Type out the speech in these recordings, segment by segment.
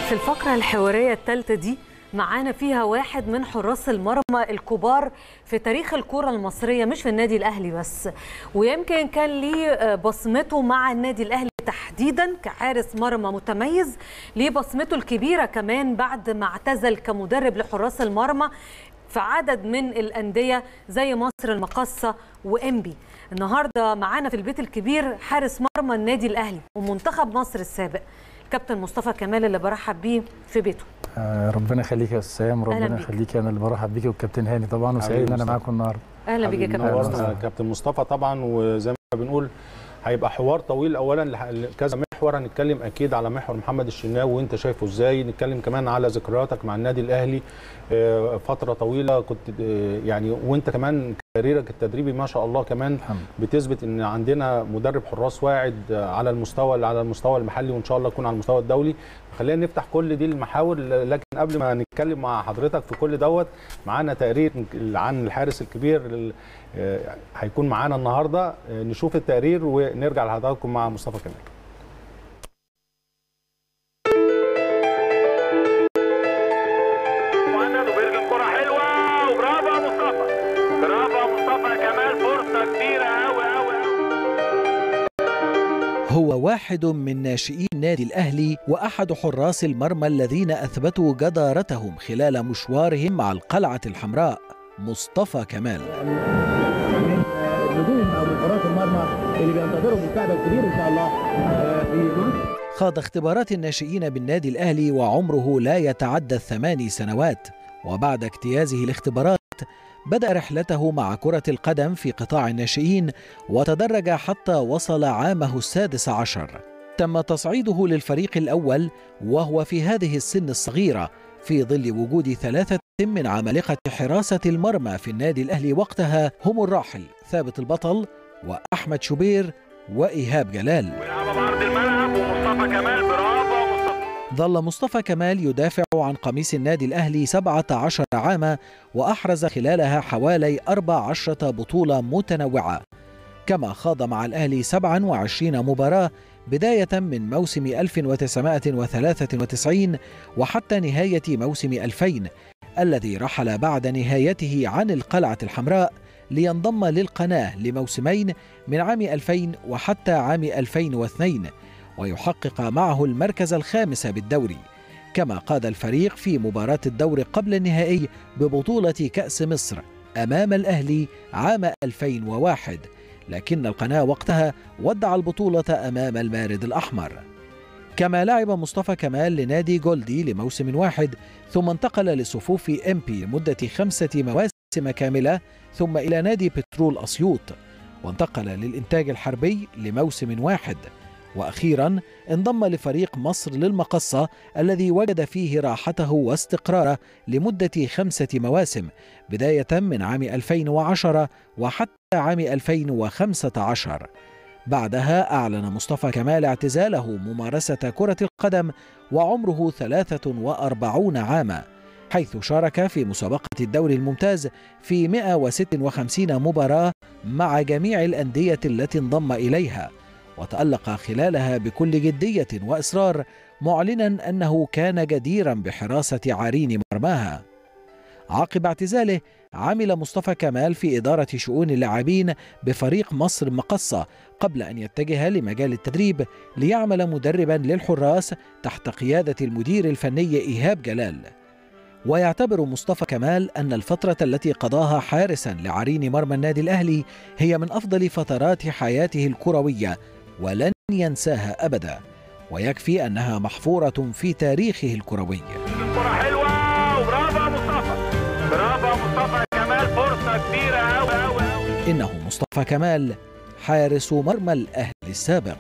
في الفقرة الحوارية الثالثة دي معانا فيها واحد من حراس المرمى الكبار في تاريخ الكرة المصرية مش في النادي الأهلي بس ويمكن كان ليه بصمته مع النادي الأهلي تحديدا كحارس مرمى متميز ليه بصمته الكبيرة كمان بعد ما اعتزل كمدرب لحراس المرمى في عدد من الأندية زي مصر المقصة وإنبي النهاردة معانا في البيت الكبير حارس مرمى النادي الأهلي ومنتخب مصر السابق كابتن مصطفى كمال اللي برحب بيه في بيته آه ربنا يخليك يا استاذ سام أهلاً ربنا بيك. يخليك انا اللي برحب بيك والكابتن هاني طبعا وسعيد ان انا مصطفى. معاكم النهارده اهلا بيك يا حبيبي كابتن نورنا مصطفى يا كابتن مصطفى طبعا وزي ما بنقول هيبقى حوار طويل اولا لح- كذا محور هنتكلم اكيد على محور محمد الشناوي وانت شايفه ازاي نتكلم كمان على ذكرياتك مع النادي الاهلي آه، فتره طويله كنت آه، يعني وانت كمان كاريرك التدريبي ما شاء الله كمان الحمد بتثبت ان عندنا مدرب حراس واعد آه، على المستوى على المستوى المحلي وان شاء الله يكون على المستوى الدولي خلينا نفتح كل دي المحاور لكن قبل ما نتكلم مع حضرتك في كل دوت معانا تقرير عن الحارس الكبير ال- آه، هيكون معانا النهارده آه، نشوف التقرير ونرجع لحضراتكم مع مصطفى كمال مهند وبيرجن كرة حلوة وبرافو يا مصطفى برافو يا مصطفى كمال فرصة كبيرة أوي أوي أوي هو واحد من ناشئي النادي الأهلي وأحد حراس المرمى الذين أثبتوا جدارتهم خلال مشوارهم مع القلعة الحمراء مصطفى كمال من النجوم او من حراس المرمى اللي بينتظروا المساعده الكبير ان شاء الله آه، في مصر خاض اختبارات الناشئين بالنادي الأهلي وعمره لا يتعدى الثماني سنوات وبعد اجتيازه الاختبارات بدأ رحلته مع كرة القدم في قطاع الناشئين وتدرج حتى وصل عامه السادس عشر تم تصعيده للفريق الأول وهو في هذه السن الصغيرة في ظل وجود ثلاثة من عمالقة حراسة المرمى في النادي الأهلي وقتها هم الراحل ثابت البطل وأحمد شوبير وإيهاب جلال ويلعبها بعرض الملعب ومصطفى كمال برافو يا مصطفى ظل مصطفى كمال يدافع عن قميص النادي الأهلي 17 عاما وأحرز خلالها حوالي 14 بطولة متنوعة كما خاض مع الأهلي 27 مباراة بداية من موسم 1993 وحتى نهاية موسم 2000 الذي رحل بعد نهايته عن القلعة الحمراء لينضم للقناة لموسمين من عام 2000 وحتى عام 2002 ويحقق معه المركز الخامس بالدوري كما قاد الفريق في مباراة الدور قبل النهائي ببطولة كأس مصر أمام الأهلي عام 2001 لكن القناة وقتها ودع البطولة أمام المارد الأحمر كما لعب مصطفى كمال لنادي جولدي لموسم واحد ثم انتقل لصفوف إمبي لمدة خمسة مواسم كاملة ثم إلى نادي بترول أسيوط وانتقل للإنتاج الحربي لموسم واحد واخيرا انضم لفريق مصر للمقصه الذي وجد فيه راحته واستقراره لمده خمسه مواسم بدايه من عام 2010 وحتى عام 2015 بعدها اعلن مصطفى كمال اعتزاله ممارسه كره القدم وعمره 43 عاما حيث شارك في مسابقه الدوري الممتاز في 156 مباراه مع جميع الانديه التي انضم اليها وتألق خلالها بكل جدية وإصرار معلنا أنه كان جديرا بحراسة عرين مرماها. عقب اعتزاله عمل مصطفى كمال في إدارة شؤون اللاعبين بفريق مصر مقصة قبل أن يتجه لمجال التدريب ليعمل مدربا للحراس تحت قيادة المدير الفني إيهاب جلال. ويعتبر مصطفى كمال أن الفترة التي قضاها حارسا لعرين مرمى النادي الأهلي هي من أفضل فترات حياته الكروية ولن ينساها ابدا ويكفي انها محفوره في تاريخه الكروي بيرجن كرة حلوة وبرافو يا مصطفى برافو يا مصطفى كمال فرصة كبيرة أوي أوي أوي انه مصطفى كمال حارس مرمى الاهلي السابق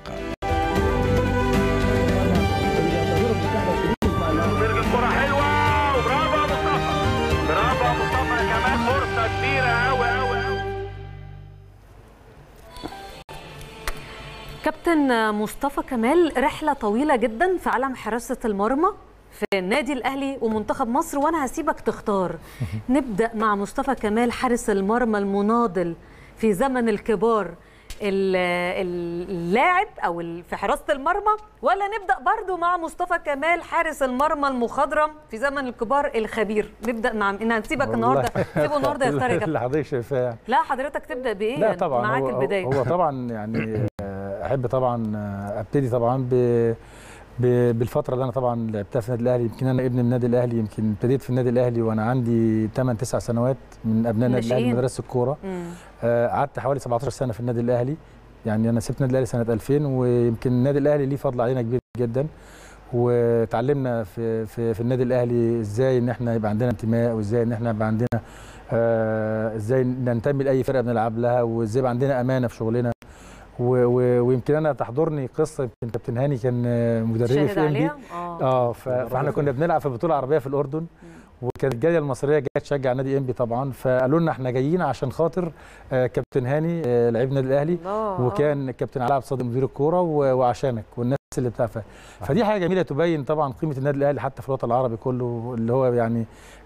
اللي بينتظروا المساعده الكبير ان شاء الله بيرجن كرة حلوة وبرافو يا مصطفى برافو يا مصطفى كمال فرصة كبيرة أوي أوي أوي كابتن مصطفى كمال رحلة طويلة جدا في عالم حراسة المرمى في النادي الأهلي ومنتخب مصر وأنا هسيبك تختار نبدأ مع مصطفى كمال حارس المرمى المناضل في زمن الكبار ال- اللاعب او ال- في حراسه المرمى ولا نبدا برضو مع مصطفى كمال حارس المرمى المخضرم في زمن الكبار الخبير نبدا مع إن هنسيبك النهارده سيبه النهارده يختار يا كابتن اللي حضرتك شايفاه يعني. لا حضرتك تبدا بايه لا طبعا معاك هو البدايه هو طبعا يعني آه، احب طبعا آه، ابتدي طبعا ب ب- بالفتره اللي انا طبعا لعبتها في النادي الاهلي يمكن انا ابن من النادي الاهلي يمكن ابتديت في النادي الاهلي وانا عندي 8 9 سنوات من ابناء النادي الاهلي ناشئين. مدرسه الكوره مم. آه، قعدت حوالي 17 سنه في النادي الاهلي يعني انا سبت النادي الاهلي سنه 2000 ويمكن النادي الاهلي ليه فضل علينا كبير جدا وتعلمنا في في في النادي الاهلي ازاي ان احنا يبقى عندنا انتماء وازاي ان احنا يبقى عندنا آه، ازاي ننتمي لاي فرقه بنلعب لها وازاي يبقى عندنا امانه في شغلنا و- و- ويمكن انا تحضرني قصه يمكن كابتن هاني كان آه، مدربي شاهد في ام بي عليها اه اه ف- فاحنا كنا بنلعب في بطوله عربيه في الاردن وكانت الجاليه المصريه جايه تشجع نادي انبي طبعا فقالوا لنا احنا جايين عشان خاطر آه، كابتن هاني آه، لعيب النادي الاهلي الله وكان الكابتن علاء عبد الصادق مدير الكوره و- وعشانك والناس اللي بتاع ف- فدي حاجه جميله تبين طبعا قيمه النادي الاهلي حتى في الوطن العربي كله اللي هو يعني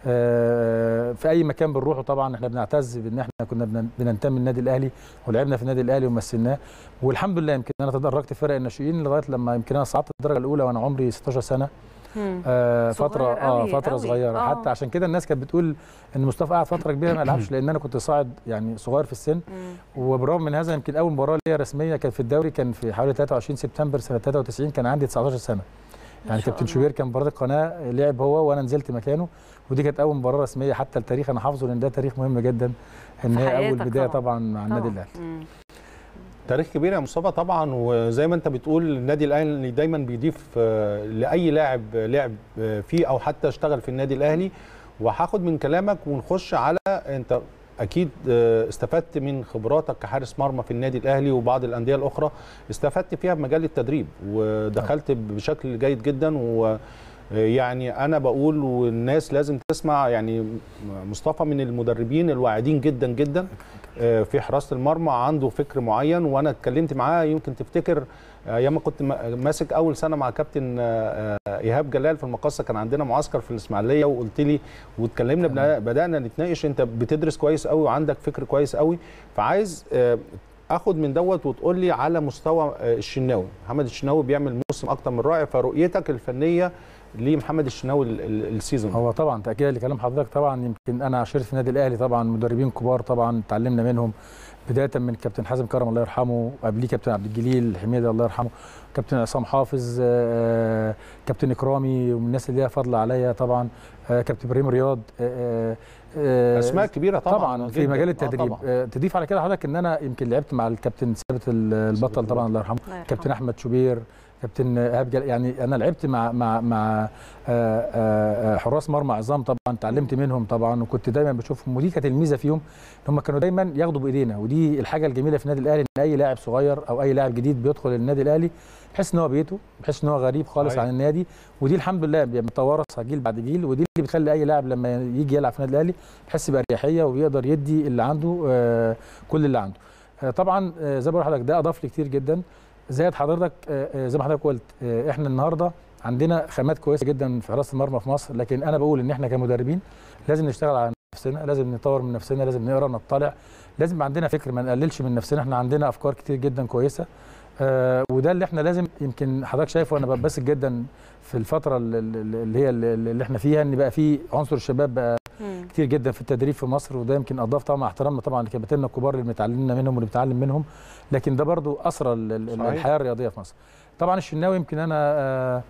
آه، في اي مكان بنروحه طبعا احنا بنعتز بان احنا كنا بن- بننتمي للنادي الاهلي ولعبنا في النادي الاهلي ومثلناه والحمد لله يمكن انا تدرجت في فرق الناشئين لغايه لما يمكن انا صعدت الدرجه الاولى وانا عمري 16 سنه مم. آه صغير فتره اه أوي، فتره أوي. صغيره آه. حتى عشان كده الناس كانت بتقول ان مصطفى قعد فتره كبيره ما يلعبش لان انا كنت صاعد يعني صغير في السن مم. وبالرغم من هذا يمكن اول مباراه ليا رسميه كانت في الدوري كان في حوالي 23 سبتمبر سنه 93 كان عندي 19 سنه يعني شاء كابتن الله. شوبير كان مباراه القناه لعب هو وانا نزلت مكانه ودي كانت اول مباراه رسميه حتى التاريخ انا حافظه لان ده تاريخ مهم جدا ان في هي اول حياتك بدايه طبعاً. طبعا مع النادي طبعاً. الاهلي مم. تاريخ كبير يا مصطفى طبعا وزي ما انت بتقول النادي الاهلي دايما بيضيف آه، لاي لاعب لعب آه، فيه او حتى اشتغل في النادي الاهلي وهاخد من كلامك ونخش على انت اكيد آه، استفدت من خبراتك كحارس مرمى في النادي الاهلي وبعض الانديه الاخرى استفدت فيها بمجال التدريب ودخلت بشكل جيد جدا و يعني انا بقول والناس لازم تسمع يعني مصطفى من المدربين الواعدين جدا جدا آه، في حراسه المرمى عنده فكر معين وانا اتكلمت معاه يمكن تفتكر آه، ايام ما كنت ما- ماسك اول سنه مع كابتن آه، آه، ايهاب جلال في المقصه كان عندنا معسكر في الاسماعيليه وقلت لي واتكلمنا بنا- بدانا نتناقش انت بتدرس كويس قوي وعندك فكر كويس قوي فعايز آه، اخد من دوت وتقول لي على مستوى آه، الشناوي محمد الشناوي بيعمل موسم اكتر من رائع فرؤيتك الفنيه لمحمد الشناوي ال- ال- السيزون هو طبعا تاكيدا لكلام حضرتك طبعا يمكن انا عشرت في النادي الاهلي طبعا مدربين كبار طبعا اتعلمنا منهم بدايه من كابتن حازم كرم الله يرحمه وقبليه كابتن عبد الجليل حميده الله يرحمه كابتن عصام حافظ آه، كابتن اكرامي ومن الناس اللي ليها فضل عليا طبعا آه، كابتن ابراهيم رياض آه، آه، اسماء كبيره طبعا طبعا في جداً. مجال آه، التدريب طبعاً. آه تضيف على كده حضرتك ان انا يمكن لعبت مع الكابتن ثابت ال- البطل طبعا الله يرحمه الله يرحمه. كابتن احمد شوبير كابتن ايهاب جل- يعني انا لعبت مع مع مع آه، آه، آه، حراس مرمى عظام طبعا اتعلمت منهم طبعا وكنت دايما بشوفهم ودي كانت الميزه فيهم ان هم كانوا دايما ياخدوا بايدينا ودي الحاجه الجميله في النادي الاهلي ان اي لاعب صغير او اي لاعب جديد بيدخل النادي الاهلي بيحس ان هو بيته بيحس ان هو غريب خالص أيوة. عن النادي ودي الحمد لله متوارثه جيل بعد جيل ودي اللي بتخلي اي لاعب لما يجي يلعب في النادي الاهلي بيحس باريحيه وبيقدر يدي اللي عنده آه، كل اللي عنده آه، طبعا آه، زي ما بقول لحضرتك ده اضاف لي كتير جدا زائد حضرتك آه، آه، زي ما حضرتك قلت آه، احنا النهارده عندنا خامات كويسه جدا في حراسه المرمى في مصر لكن انا بقول ان احنا كمدربين لازم نشتغل على نفسنا لازم نطور من نفسنا لازم نقرا نطلع لازم يبقى عندنا فكر ما نقللش من نفسنا احنا عندنا افكار كتير جدا كويسه آه وده اللي احنا لازم يمكن حضرتك شايفه وانا بتبسط جدا في الفتره اللي- اللي هي اللي احنا فيها ان بقى في عنصر الشباب بقى مم. كتير جدا في التدريب في مصر وده يمكن اضاف طبعا مع احترامنا طبعا لكباتننا الكبار اللي بنتعلمنا منهم واللي بنتعلم منهم لكن ده برضو اسرى ال- ال- صحيح. الحياه الرياضيه في مصر طبعا الشناوي يمكن انا آه،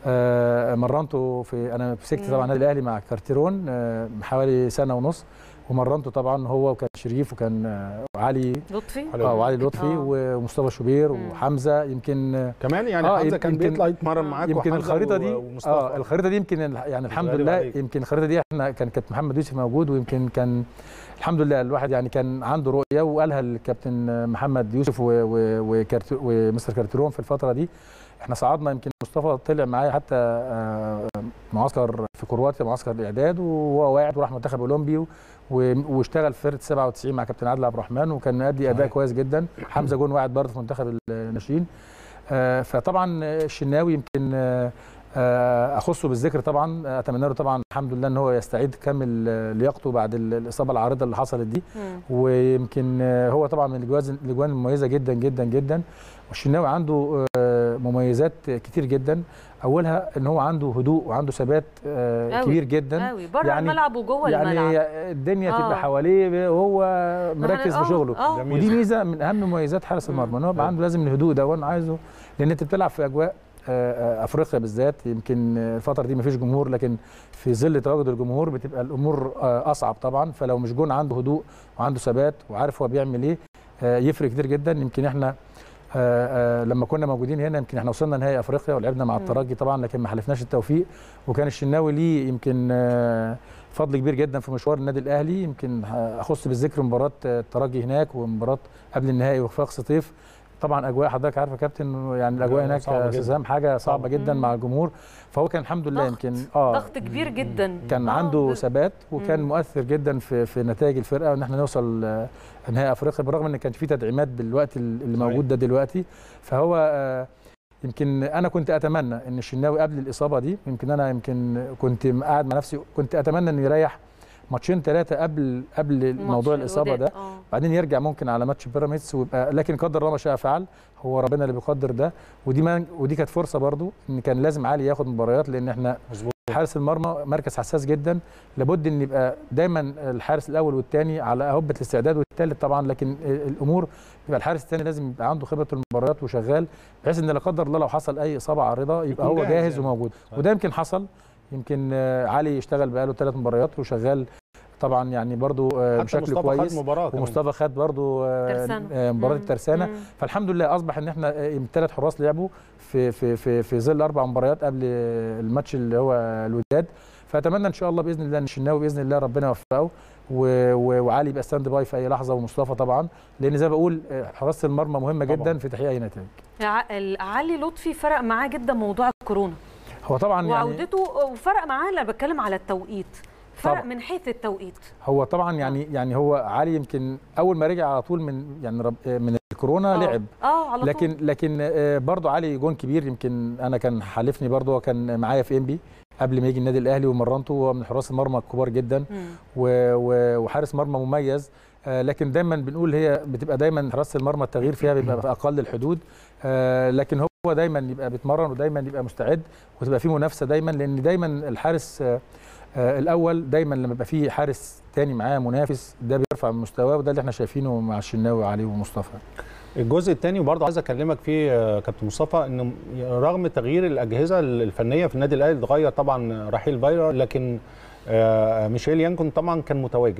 آه، مرنته في انا مسكت مم. طبعا النادي الاهلي مع كارتيرون آه، حوالي سنه ونص ومرنته طبعا هو وكان شريف وكان آه، علي لطفي اه وعلي لطفي آه. ومصطفى شوبير مم. وحمزه يمكن آه، كمان يعني آه، حمزه كان يمكن- بيطلع يتمرن معاك يمكن وحمزة الخريطه دي ومصطفى. اه الخريطه دي يمكن ال- يعني الحمد غريب لله عليك. يمكن الخريطه دي احنا كان كابتن محمد يوسف موجود ويمكن كان الحمد لله الواحد يعني كان عنده رؤيه وقالها الكابتن محمد يوسف و- و- وكارت- ومستر كارتيرون في الفتره دي احنا صعدنا يمكن مصطفى طلع معايا حتى آه، معسكر في كرواتيا معسكر الاعداد وهو واعد وراح منتخب اولمبي و- واشتغل في فرقه 97 مع كابتن عادل عبد الرحمن وكان مادي اداء صحيح. كويس جدا حمزه جون واعد برضه في منتخب الناشئين آه، فطبعا الشناوي يمكن آه، آه، اخصه بالذكر طبعا اتمنى له طبعا الحمد لله ان هو يستعيد كامل آه، لياقته بعد ال- الاصابه العارضه اللي حصلت دي مم. ويمكن آه، هو طبعا من الجواز الاجوان المميزه جدا جدا جدا والشناوي عنده آه، مميزات كتير جدا اولها ان هو عنده هدوء وعنده ثبات آه، أوي، كبير جدا قوي بره يعني- الملعب وجوه يعني الملعب الدنيا آه. تبقى حواليه وهو مركز آه، في شغله آه. جميل. ودي ميزه من اهم مميزات حارس مم. المرمى ان هو يبقى عنده لازم الهدوء ده وانا عايزه لان انت بتلعب في اجواء آه، آه، افريقيا بالذات يمكن آه، الفتره دي مفيش جمهور لكن في ظل تواجد الجمهور بتبقى الامور آه، اصعب طبعا فلو مش جون عنده هدوء وعنده ثبات وعارف هو بيعمل ايه آه، يفرق كتير جدا يمكن احنا آه، آه، لما كنا موجودين هنا يمكن احنا وصلنا نهائي افريقيا ولعبنا مع مم. الترجي طبعا لكن ما حلفناش التوفيق وكان الشناوي ليه يمكن آه، فضل كبير جدا في مشوار النادي الاهلي يمكن اخص بالذكر مباراه آه، الترجي هناك ومباراه قبل النهائي وخفاق سطيف طبعا اجواء حضرتك عارفه يا كابتن إنه يعني الاجواء هناك صعبة يا جداً. استاذ هشام حاجه صعبه طبعاً. جدا مم. مع الجمهور فهو كان الحمد لله ضغط. يمكن اه ضغط كبير جدا كان آه، عنده ب- ثبات وكان مم. مؤثر جدا في في نتائج الفرقه وان احنا نوصل آه، نهائي افريقيا بالرغم ان كان في تدعيمات بالوقت اللي صحيح. موجود ده دلوقتي فهو آه، يمكن انا كنت اتمنى ان الشناوي قبل الاصابه دي يمكن انا يمكن كنت قاعد مع نفسي كنت اتمنى انه يريح ماتشين ثلاثه قبل قبل موضوع ماتش الاصابه الوداد. ده آه. بعدين يرجع ممكن على ماتش بيراميدز ويبقى لكن قدر الله ما شاء فعل هو ربنا اللي بيقدر ده ودي ما ودي كانت فرصه برضو ان كان لازم علي ياخد مباريات لان احنا مظبوط حارس المرمى مركز حساس جدا لابد ان يبقى دايما الحارس الاول والثاني على هبه الاستعداد والثالث طبعا لكن الامور يبقى الحارس الثاني لازم يبقى عنده خبره المباريات وشغال بحيث ان لا قدر الله لو حصل اي اصابه عارضه يبقى يكون هو جاهز جاهز يعني. وموجود صحيح. وده يمكن حصل يمكن آه، علي اشتغل بقاله ثلاث مباريات وشغال طبعا يعني برضو آه، حتى بشكل مصطفى كويس خد مباراه كمان. ومصطفى خد برضو آه، ترسانة. آه، مباراه مم. الترسانه مم. فالحمد لله اصبح ان احنا ثلاث حراس لعبوا في في في في ظل اربع مباريات قبل الماتش اللي هو الوداد فاتمنى ان شاء الله باذن الله ان الشناوي باذن الله ربنا يوفقه و- و- وعلي يبقى ستاند باي في اي لحظه ومصطفى طبعا لان زي ما بقول آه، حراسه المرمى مهمه طبعاً. جدا في تحقيق اي نتائج ع- ال- علي لطفي فرق معاه جدا موضوع الكورونا هو طبعا يعني وعودته وفرق معاه انا بتكلم على التوقيت فرق طبعاً. من حيث التوقيت هو طبعا يعني يعني هو علي يمكن اول ما رجع على طول من يعني رب من الكورونا آه. لعب اه على لكن طول لكن آه، برضو علي جون كبير يمكن انا كان حالفني برضو هو كان معايا في انبي قبل ما يجي النادي الاهلي ومرنته هو من حراس المرمى الكبار جدا مم. و- و- وحارس مرمى مميز آه، لكن دايما بنقول هي بتبقى دايما حراسه المرمى التغيير فيها بيبقى في اقل الحدود آه، لكن هو دايما يبقى بيتمرن ودايما يبقى مستعد وتبقى في منافسه دايما لان دايما الحارس آه، آه، الاول دايما لما يبقى في حارس تاني معاه منافس ده بيرفع من مستواه وده اللي احنا شايفينه مع الشناوي وعلي ومصطفى الجزء الثاني وبرضه عايز اكلمك فيه آه، كابتن مصطفى ان رغم تغيير الاجهزه الفنيه في النادي الاهلي اتغير طبعا رحيل فايرا لكن آه، ميشيل يانكون طبعا كان متواجد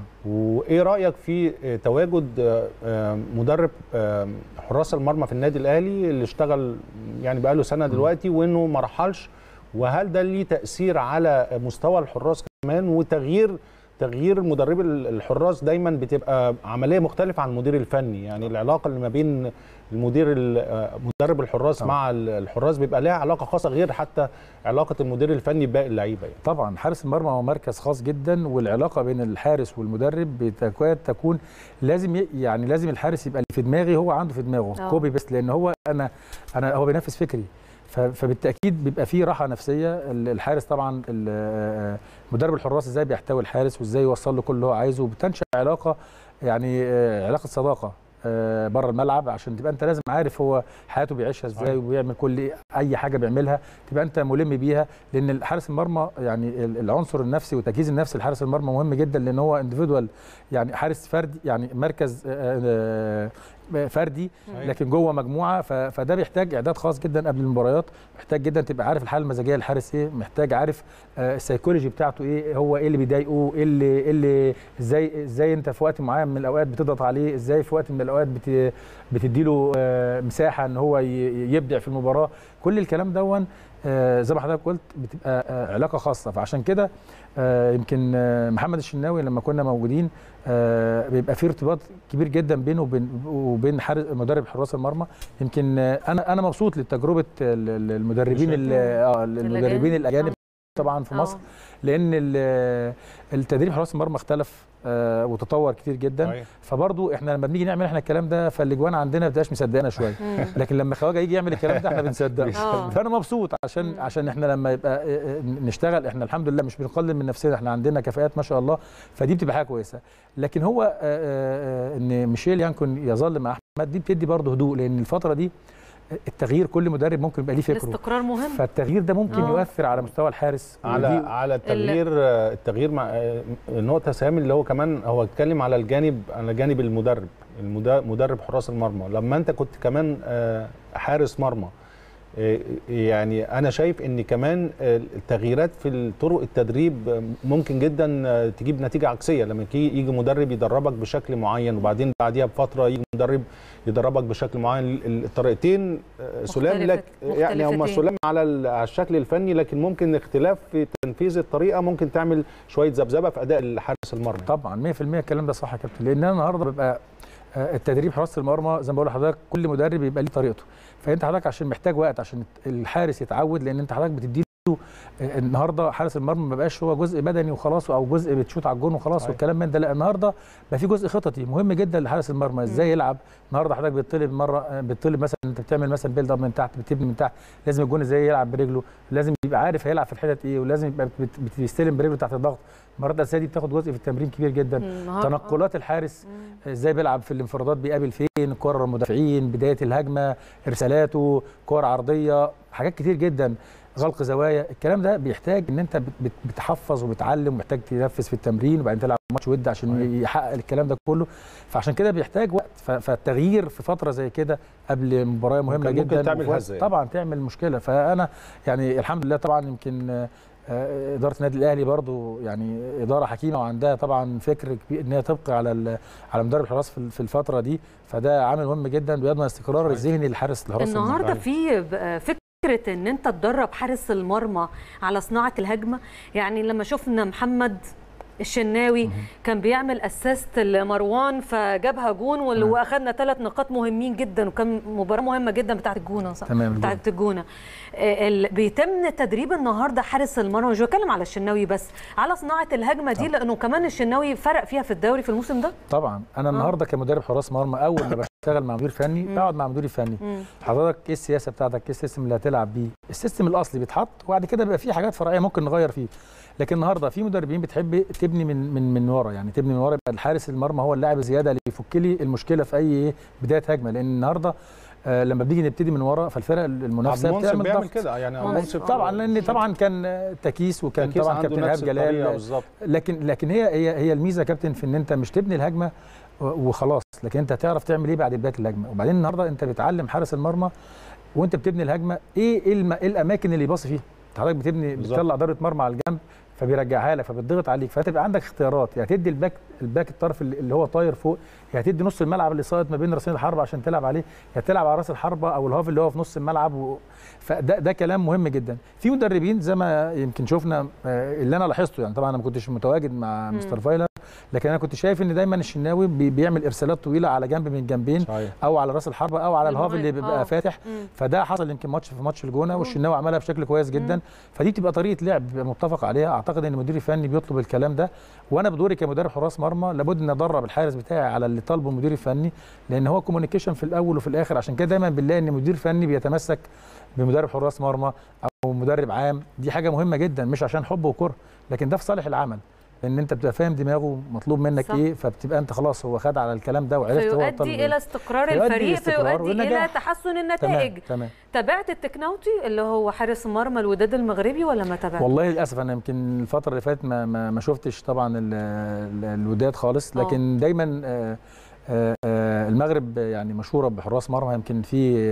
وايه رايك في آه، تواجد آه، آه، مدرب آه، حراس المرمى في النادي الاهلي اللي اشتغل يعني بقاله سنه دلوقتي وانه ما رحلش وهل ده ليه تاثير على مستوى الحراس كمان وتغيير تغيير مدرب الحراس دايما بتبقى عمليه مختلفه عن المدير الفني يعني العلاقه اللي ما بين المدير ال- مدرب الحراس طبعا. مع ال- الحراس بيبقى لها علاقه خاصه غير حتى علاقه المدير الفني بباقي اللعيبه يعني. طبعا حارس المرمى هو مركز خاص جدا والعلاقه بين الحارس والمدرب بتكاد تكون لازم ي- يعني لازم الحارس يبقى اللي في دماغي هو عنده في دماغه آه. كوبي بس لان هو انا انا هو بينفذ فكري ف- فبالتاكيد بيبقى فيه راحه نفسيه ال- الحارس طبعا ال- آه، مدرب الحراس ازاي بيحتوي الحارس وازاي يوصل له كل اللي هو عايزه وبتنشا علاقه يعني آه، علاقه صداقه بره الملعب عشان تبقى انت لازم عارف هو حياته بيعيشها ازاي صحيح. وبيعمل كل اي حاجه بيعملها تبقى انت ملم بيها لان حارس المرمى يعني ال- العنصر النفسي وتجهيز النفسي لحارس المرمى مهم جدا لان هو انديفيدوال يعني حارس فردي يعني مركز آه، آه، فردي صحيح. لكن جوه مجموعه ف- فده بيحتاج اعداد خاص جدا قبل المباريات محتاج جدا تبقى عارف الحاله المزاجيه للحارس ايه محتاج عارف آه، السيكولوجي بتاعته ايه هو ايه اللي بيضايقه ايه اللي إيه اللي ازاي ازاي انت في وقت معين من الاوقات بتضغط عليه ازاي في وقت من الاوقات بت بتديله آه، مساحه ان هو ي- يبدع في المباراه كل الكلام دون آه، زي ما حضرتك قلت بتبقى آه، علاقه خاصه فعشان كده آه، يمكن آه، محمد الشناوي لما كنا موجودين آه، بيبقى في ارتباط كبير جدا بينه وبين وبين حارس مدرب حراس المرمى يمكن آه، انا انا مبسوط لتجربه ال- ال- المدربين ال- آه، المدربين الاجانب طبعا في مصر آه. لان ال- التدريب حراس المرمى اختلف آه وتطور كتير جدا صحيح. فبرضو احنا لما بنيجي نعمل احنا الكلام ده فالاجوان عندنا ما بتبقاش مصدقنا شويه لكن لما خواجه يجي يعمل الكلام ده احنا بنصدقه آه. فانا مبسوط عشان عشان احنا لما يبقى آه، آه، نشتغل احنا الحمد لله مش بنقلل من نفسنا احنا عندنا كفاءات ما شاء الله فدي بتبقى حاجه كويسه لكن هو آه، آه، آه، ان ميشيل يانكون يظل مع احمد دي بتدي برضه هدوء لان الفتره دي التغيير كل مدرب ممكن يبقى ليه فكره الاستقرار مهم فالتغيير ده ممكن آه. يؤثر على مستوى الحارس على ودي- على التغيير التغيير مع النقطه سامي اللي هو كمان هو اتكلم على الجانب على جانب المدرب المدا- مدرب حراس المرمى لما انت كنت كمان آه، حارس مرمى آه، يعني انا شايف ان كمان آه، التغييرات في طرق التدريب آه، ممكن جدا آه، تجيب نتيجه عكسيه لما يجي يجي مدرب يدربك بشكل معين وبعدين بعديها بفتره يجي مدرب يدربك بشكل معين ال- الطريقتين آه، سلام لك مختلفت- يعني هم مختلفتين. سلام على ال- على الشكل الفني لكن ممكن اختلاف في تنفيذ الطريقه ممكن تعمل شويه ذبذبه في اداء الحارس المرمى طبعا 100% الكلام ده صح يا كابتن لان انا النهارده ببقى آه، التدريب حراسه المرمى زي ما بقول لحضرتك كل مدرب يبقى ليه طريقته فانت حضرتك عشان محتاج وقت عشان الحارس يتعود لان انت حضرتك بتدي له آه، النهارده حارس المرمى ما بقاش هو جزء بدني وخلاص او جزء بتشوت على الجون وخلاص صحيح. والكلام من ده لا النهارده بقى في جزء خططي مهم جدا لحارس المرمى ازاي يلعب النهارده حضرتك بتطلب مره آه، بتطلب مثلا انت بتعمل مثلا بيلد اب من تحت بتبني من تحت لازم الجون ازاي يلعب برجله لازم يبقى عارف هيلعب في الحتت ايه ولازم يبقى بت- بت- بيستلم برجله تحت الضغط المرات الاساسيه دي بتاخد جزء في التمرين كبير جدا النهار- تنقلات الحارس ازاي بيلعب في الانفرادات بيقابل فين كور المدافعين بدايه الهجمه ارسالاته كور عرضيه حاجات كتير جدا غلق زوايا الكلام ده بيحتاج ان انت بت- بت- بتحفظ وبتعلم ومحتاج تنفذ في التمرين وبعدين تلعب ماتش ود عشان يحقق الكلام ده كله فعشان كده بيحتاج وقت ف- فالتغيير في فتره زي كده قبل مباراه مهمه ممكن- ممكن جدا تعمل وفي وقت- هزة يعني. طبعا تعمل مشكله فانا يعني الحمد لله طبعا يمكن آه، آه، اداره النادي الاهلي برضو يعني اداره حكيمه وعندها طبعا فكر كبير ان هي تبقي على ال- على مدرب الحراس في في الفتره دي فده عامل مهم جدا بيضمن الاستقرار صحيح. الذهني للحارس الحراس النهارده صحيح. في ب- فكره ان انت تدرب حارس المرمى على صناعه الهجمه يعني لما شفنا محمد الشناوي كان بيعمل اسيست لمروان فجابها جون وال- نعم. واخدنا ثلاث نقاط مهمين جدا وكان مباراه مهمه جدا بتاعت الجونه صح تمام، الجونة. بتاعت الجونه آه، ال- بيتم تدريب النهارده حارس المرمى مش بتكلم على الشناوي بس على صناعه الهجمه دي لانه كمان الشناوي فرق فيها في الدوري في الموسم ده طبعا انا النهارده كمدرب حراس مرمى اول ما بشتغل مع مدير فني بقعد مع مدير فني مم. حضرتك ايه السياسه بتاعتك ايه السيستم اللي هتلعب بيه السيستم الاصلي بيتحط وبعد كده بيبقى في حاجات فرعيه ممكن نغير فيه لكن النهارده في مدربين بتحب تبني من من من ورا يعني تبني من ورا يبقى الحارس المرمى هو اللاعب الزياده اللي يفك لي المشكله في اي إيه بدايه هجمه لان النهارده آه لما بنيجي نبتدي من ورا فالفرق المنافسه عبد المنصف بتعمل بيعمل ضغط كده يعني عبد منصف. المنصف طبعا لان طبعا كان آه، تكيس وكان تركيز طبعا عنده كابتن نفس ايهاب الطريقة جلال بالظبط لكن لكن هي هي هي الميزه يا كابتن في ان انت مش تبني الهجمه و- وخلاص لكن انت هتعرف تعمل ايه بعد بدايه الهجمه وبعدين النهارده انت بتعلم حارس المرمى وانت بتبني الهجمه ايه ايه, الم... إيه الاماكن اللي يباصي فيها انت حضرتك بتبني بالظبط. بتطلع ضربه مرمى على الجنب فبيرجعها لك فبتضغط عليك فتبقى عندك اختيارات يا تدي الباك الباك الطرف اللي اللي هو طاير فوق يا تدي نص الملعب اللي ساقط ما بين راسين الحربه عشان تلعب عليه يا تلعب على راس الحربه او الهاف اللي هو في نص الملعب و... فده ده كلام مهم جدا في مدربين زي ما يمكن شفنا آه، اللي انا لاحظته يعني طبعا انا ما كنتش متواجد مع مستر فايلر لكن انا كنت شايف ان دايما الشناوي بي- بيعمل ارسالات طويله على جنب من الجنبين صحيح او على راس الحربه او على الهاف اللي المهم، بيبقى آه. فاتح مم. فده حصل يمكن ماتش في ماتش الجونه والشناوي عملها بشكل كويس جدا فدي بتبقى طريقه لعب بيبقى متفق عليها اعتقد ان المدير الفني بيطلب الكلام ده وانا بدوري كمدرب حراس مرمى لابد ان ادرب الحارس بتاعي على اللي طالبه المدير الفني لان هو كوميونيكيشن في الاول وفي الاخر عشان كده دايما بنلاقي ان مدير فني بيتمسك بمدرب حراس مرمى او مدرب عام دي حاجه مهمه جدا مش عشان حب وكره لكن ده في صالح العمل لان انت بتبقى فاهم دماغه مطلوب منك صح. ايه فبتبقى انت خلاص هو خد على الكلام ده وعرفت هو طالب فيؤدي إيه. الى استقرار فيؤدي الفريق لاستقرار فيؤدي الى والنجاح. تحسن تمام النتائج تمام تابعت التكناوتي اللي هو حارس مرمى الوداد المغربي ولا ما تابعت والله للاسف انا يمكن الفتره اللي فاتت ما ما, ما شفتش طبعا ال- ال- الوداد خالص آه. لكن دايما آه، آه، آه، المغرب يعني مشهوره بحراس مرمى يمكن في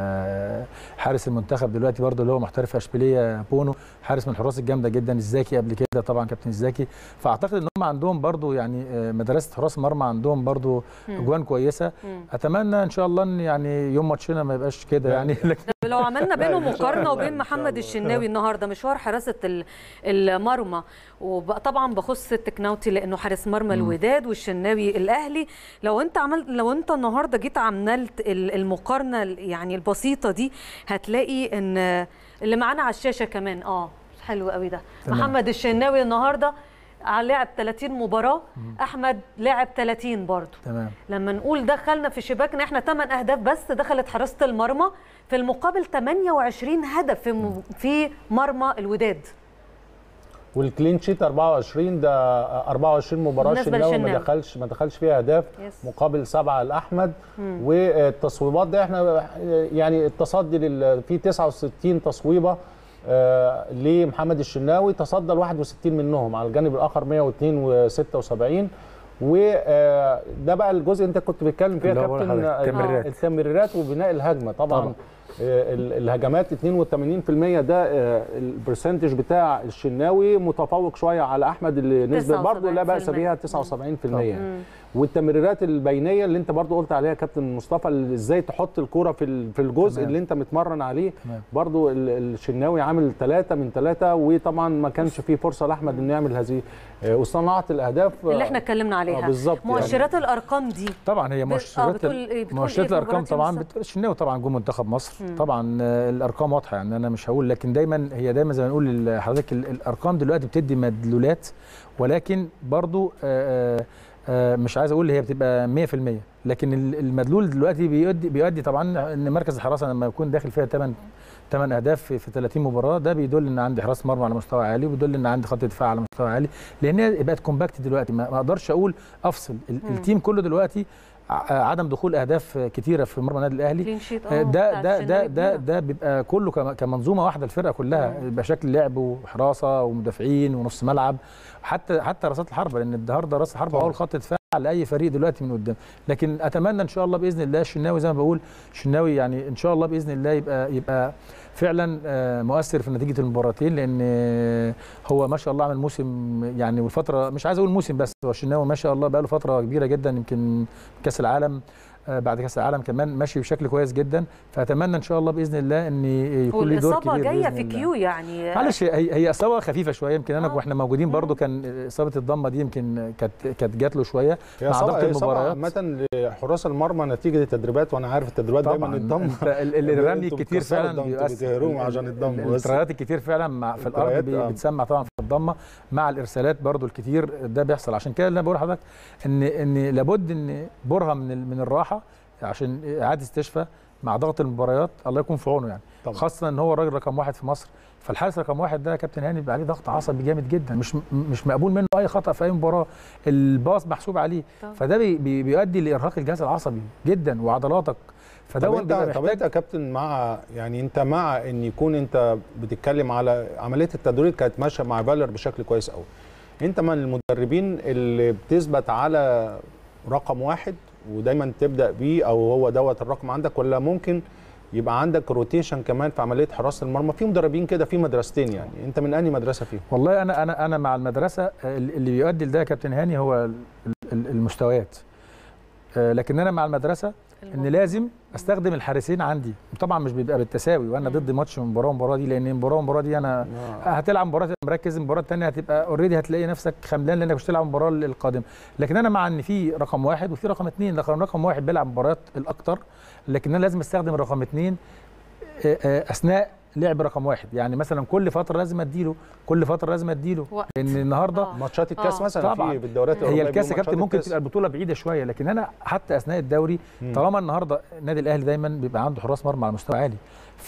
آه، حارس المنتخب دلوقتي برضه اللي هو محترف في اشبيليه بونو حارس من الحراس الجامده جدا الزاكي قبل كده طبعا كابتن الزاكي فاعتقد ان هم عندهم برضه يعني آه، مدرسه حراس مرمى عندهم برضه اجوان كويسه مم. اتمنى ان شاء الله ان يعني يوم ماتشنا ما يبقاش كده يعني لكن لو عملنا بينهم إن شاء مقارنه الله، وبين إن شاء محمد الله. الشناوي النهارده مشوار حراسه ال- المرمى وطبعا بخص التكناوتي لانه حارس مرمى الوداد والشناوي الاهلي لو انت عملت لو انت النهارده جيت عملت ال- المقارنه ال- يعني البسيطه دي هتلاقي ان اللي معانا على الشاشه كمان اه حلو قوي ده تمام. محمد الشناوي النهارده لعب 30 مباراه احمد لعب 30 برضه تمام لما نقول دخلنا في شباكنا احنا 8 اهداف بس دخلت حراسه المرمى في المقابل 28 هدف في م- في مرمى الوداد والكلين شيت 24 ده 24 مباراه بالنسبة الشناوي ما للشناوي. دخلش ما دخلش فيها اهداف يس. مقابل سبعه لاحمد والتصويبات ده احنا يعني التصدي لل- في 69 تصويبه آه، لمحمد الشناوي تصدى ل 61 منهم على الجانب الاخر 102 و76 وده بقى الجزء اللي انت كنت بتتكلم فيه يا اللي هو كابتن حضرتك، آه، التمريرات. التمريرات وبناء الهجمه طبعا, طبعاً. طبعا. ال- الهجمات 82% ده آه، البرسنتج بتاع الشناوي متفوق شويه على احمد اللي نسبه برضه لا باس 79%. بيها 79% والتمريرات البينيه اللي انت برضه قلت عليها يا كابتن مصطفى اللي ازاي تحط الكوره في ال- في الجزء تمام. اللي انت متمرن عليه تمام. برضه ال- الشناوي عامل ثلاثة من ثلاثة وطبعا ما كانش فيه فرصه لاحمد انه يعمل هذه آه، وصناعه الاهداف اللي احنا اتكلمنا عليها آه، بالظبط يعني. مؤشرات الارقام دي طبعا هي ب- آه، مؤشرات بتقول إيه؟ بتقول مؤشرات إيه في الارقام مباراة طبعا يوم بتقول الشناوي طبعا جون منتخب مصر طبعا آه، الارقام واضحه يعني انا مش هقول لكن دايما هي دايما زي ما نقول ال- حضرتك ال- الارقام دلوقتي بتدي مدلولات ولكن برضو آه، آه، آه، مش عايز اقول هي بتبقى 100% لكن ال- المدلول دلوقتي بيؤدي بيؤدي طبعا ان مركز الحراسه لما يكون داخل فيها 8 8 اهداف في في 30 مباراه ده بيدل ان عندي حراس مرمى على مستوى عالي وبيدل ان عندي خط دفاع على مستوى عالي لان هي بقت كومباكت دلوقتي ما ما اقدرش اقول افصل ال- التيم كله دلوقتي ع- عدم دخول اهداف كتيره في مرمى النادي الاهلي كلين شيت آه، اه ده بتاع ده ده الشناوي ده كبيرة. ده بيبقى كله كم- كمنظومه واحده الفرقه كلها يبقى شكل لعب وحراسه ومدافعين ونص ملعب حتى حتى راسات الحربه لان النهارده راس الحربه هو الخط دفاع لاي فريق دلوقتي من قدام لكن اتمنى ان شاء الله باذن الله الشناوي زي ما بقول الشناوي يعني ان شاء الله باذن الله يبقى يبقى فعلا آه، مؤثر في نتيجه المباراتين لان آه، هو ما شاء الله عمل موسم يعني والفتره مش عايز اقول موسم بس هو الشناوي ما شاء الله بقى له فتره كبيره جدا يمكن كاس العالم آه، بعد كاس العالم كمان ماشي بشكل كويس جدا فاتمنى ان شاء الله باذن الله ان يكون له دور كبير والاصابه جايه بإذن في الله. كيو يعني معلش هي هي اصابه خفيفه شويه يمكن انا آه. واحنا موجودين برضو كان اصابه الضمه دي يمكن كانت كانت جات له شويه هي مع صعبة- ضغط هي صعبة المباريات عامة لحراس المرمى نتيجة التدريبات وانا عارف التدريبات دايما طبعا الضم انت ال- ال- الرمي انتوا الكتير بتكسروا فعلا الضم، انتوا بيؤثر بتهروهم ال- عشان الضم ال- بس. الترايات الكتير فعلا مع في الارض الترايات، بي- آه. بتسمع طبعا في الضمه مع الارسالات برضو الكتير ده بيحصل عشان كده اللي انا بقول لحضرتك ان ان لابد ان برهه من ال- من الراحه عشان اعاده استشفاء مع ضغط المباريات الله يكون في عونه يعني طبعا. خاصه ان هو الراجل رقم واحد في مصر فالحارس رقم واحد ده يا كابتن هاني بيبقى عليه ضغط عصبي جامد جدا مش مش مقبول منه اي خطا في اي مباراه الباص محسوب عليه طبعا. فده بي بي بيؤدي لارهاق الجهاز العصبي جدا وعضلاتك طب فده انت طب انت يا كابتن مع يعني انت مع ان يكون انت بتتكلم على عمليه التدريب كانت ماشيه مع فالر بشكل كويس قوي انت من المدربين اللي بتثبت على رقم واحد ودايما تبدا بيه او هو دوت الرقم عندك ولا ممكن يبقى عندك روتيشن كمان في عمليه حراسه المرمى في مدربين كده في مدرستين يعني انت من انهي مدرسه فيهم والله انا انا انا مع المدرسه اللي بيؤدي لده يا كابتن هاني هو ال- ال- المستويات آه، لكن انا مع المدرسه ان لازم استخدم الحارسين عندي طبعا مش بيبقى بالتساوي وانا ضد ماتش من مباراه ومباراه دي لان مباراه ومباراه دي انا هتلعب مباراه تبقى مركز المباراه الثانيه هتبقى اوريدي هتلاقي نفسك خملان لانك مش هتلعب المباراه القادمه لكن انا مع ان في رقم واحد وفي رقم اثنين رقم رقم واحد بيلعب مباريات الاكتر لكن انا لازم استخدم رقم اثنين آه، آه، اثناء لعب رقم واحد يعني مثلا كل فتره لازم اديله كل فتره لازم اديله وقت. لان النهارده آه. ماتشات الكاس آه. مثلا طبعاً. في بالدوريات هي الأوروبية الكاس يا بيبقوا كابتن ماتشات ممكن الكاس. تبقى البطوله بعيده شويه لكن انا حتى اثناء الدوري مم. طالما النهارده النادي الاهلي دايما بيبقى عنده حراس مرمى على مستوى عالي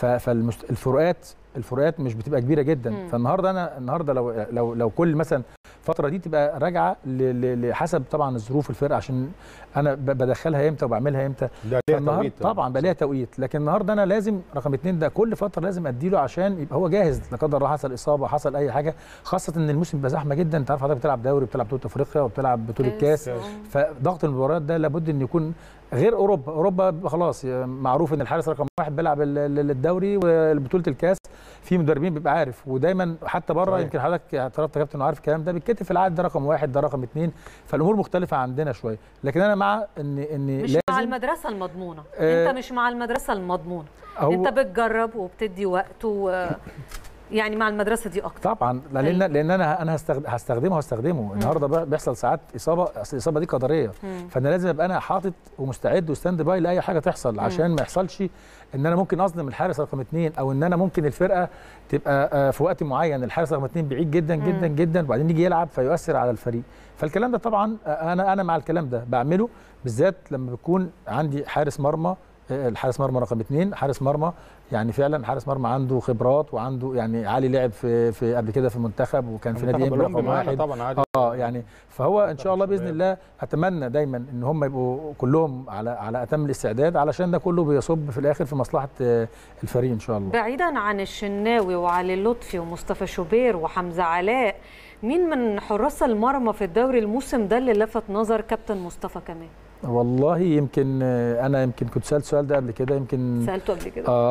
فالفروقات الفروقات مش بتبقى كبيره جدا مم. فالنهارده انا النهارده لو لو لو كل مثلا الفتره دي تبقى راجعه ل- ل- لحسب طبعا ظروف الفرقه عشان انا ب- بدخلها امتى وبعملها امتى ده ليها فالنهارده توقيت طبعا بقى ليها توقيت لكن النهارده انا لازم رقم اثنين ده كل فتره لازم اديله عشان يبقى هو جاهز لا قدر الله حصل اصابه حصل اي حاجه خاصه ان الموسم بيبقى زحمه جدا انت عارف حضرتك بتلعب دوري بتلعب بطوله افريقيا وبتلعب بطوله كاس آه. فضغط المباريات ده لابد ان يكون غير اوروبا اوروبا بيبقى خلاص معروف ان الحارس رقم واحد بيلعب ال- ال- الدوري وبطوله الكاس في مدربين بيبقى عارف ودايما حتى بره صحيح. يمكن حضرتك اعترفت يا كابتن وعارف الكلام ده بيتكتب في العقد ده رقم واحد ده رقم اثنين فالامور مختلفه عندنا شويه لكن انا مع ان ان مش مع لازم المدرسه المضمونه آه، انت مش مع المدرسه المضمونه هو- انت بتجرب وبتدي وقت و... يعني مع المدرسه دي اكتر طبعا لان لان انا انا هستخد- هستخدمه هستخدمه النهارده بي- بيحصل ساعات اصابه أصل الاصابه دي قدريه مم. فانا لازم ابقى انا حاطط ومستعد وستاند باي لاي حاجه تحصل عشان ما يحصلش ان انا ممكن اظلم الحارس رقم اثنين او ان انا ممكن الفرقه تبقى آه، في وقت معين الحارس رقم اثنين بعيد جدا جدا جدا وبعدين يجي يلعب فيؤثر على الفريق فالكلام ده طبعا آه، انا انا مع الكلام ده بعمله بالذات لما بيكون عندي حارس مرمى آه، الحارس مرمى رقم اثنين حارس مرمى يعني فعلا حارس مرمى عنده خبرات وعنده يعني علي لعب في في قبل كده في المنتخب وكان في نادي منتخب انبي أولمبي رقم معانا واحد طبعا عادي اه يعني فهو ان شاء الله باذن شباب. الله اتمنى دايما ان هم يبقوا كلهم على على اتم الاستعداد علشان ده كله بيصب في الاخر في مصلحه آه، الفريق ان شاء الله بعيدا عن الشناوي وعلي لطفي ومصطفى شوبير وحمزه علاء مين من حراس المرمى في الدوري الموسم ده اللي لفت نظر كابتن مصطفى كمان والله يمكن آه، انا يمكن كنت سالت السؤال ده قبل كده يمكن سالته قبل كده اه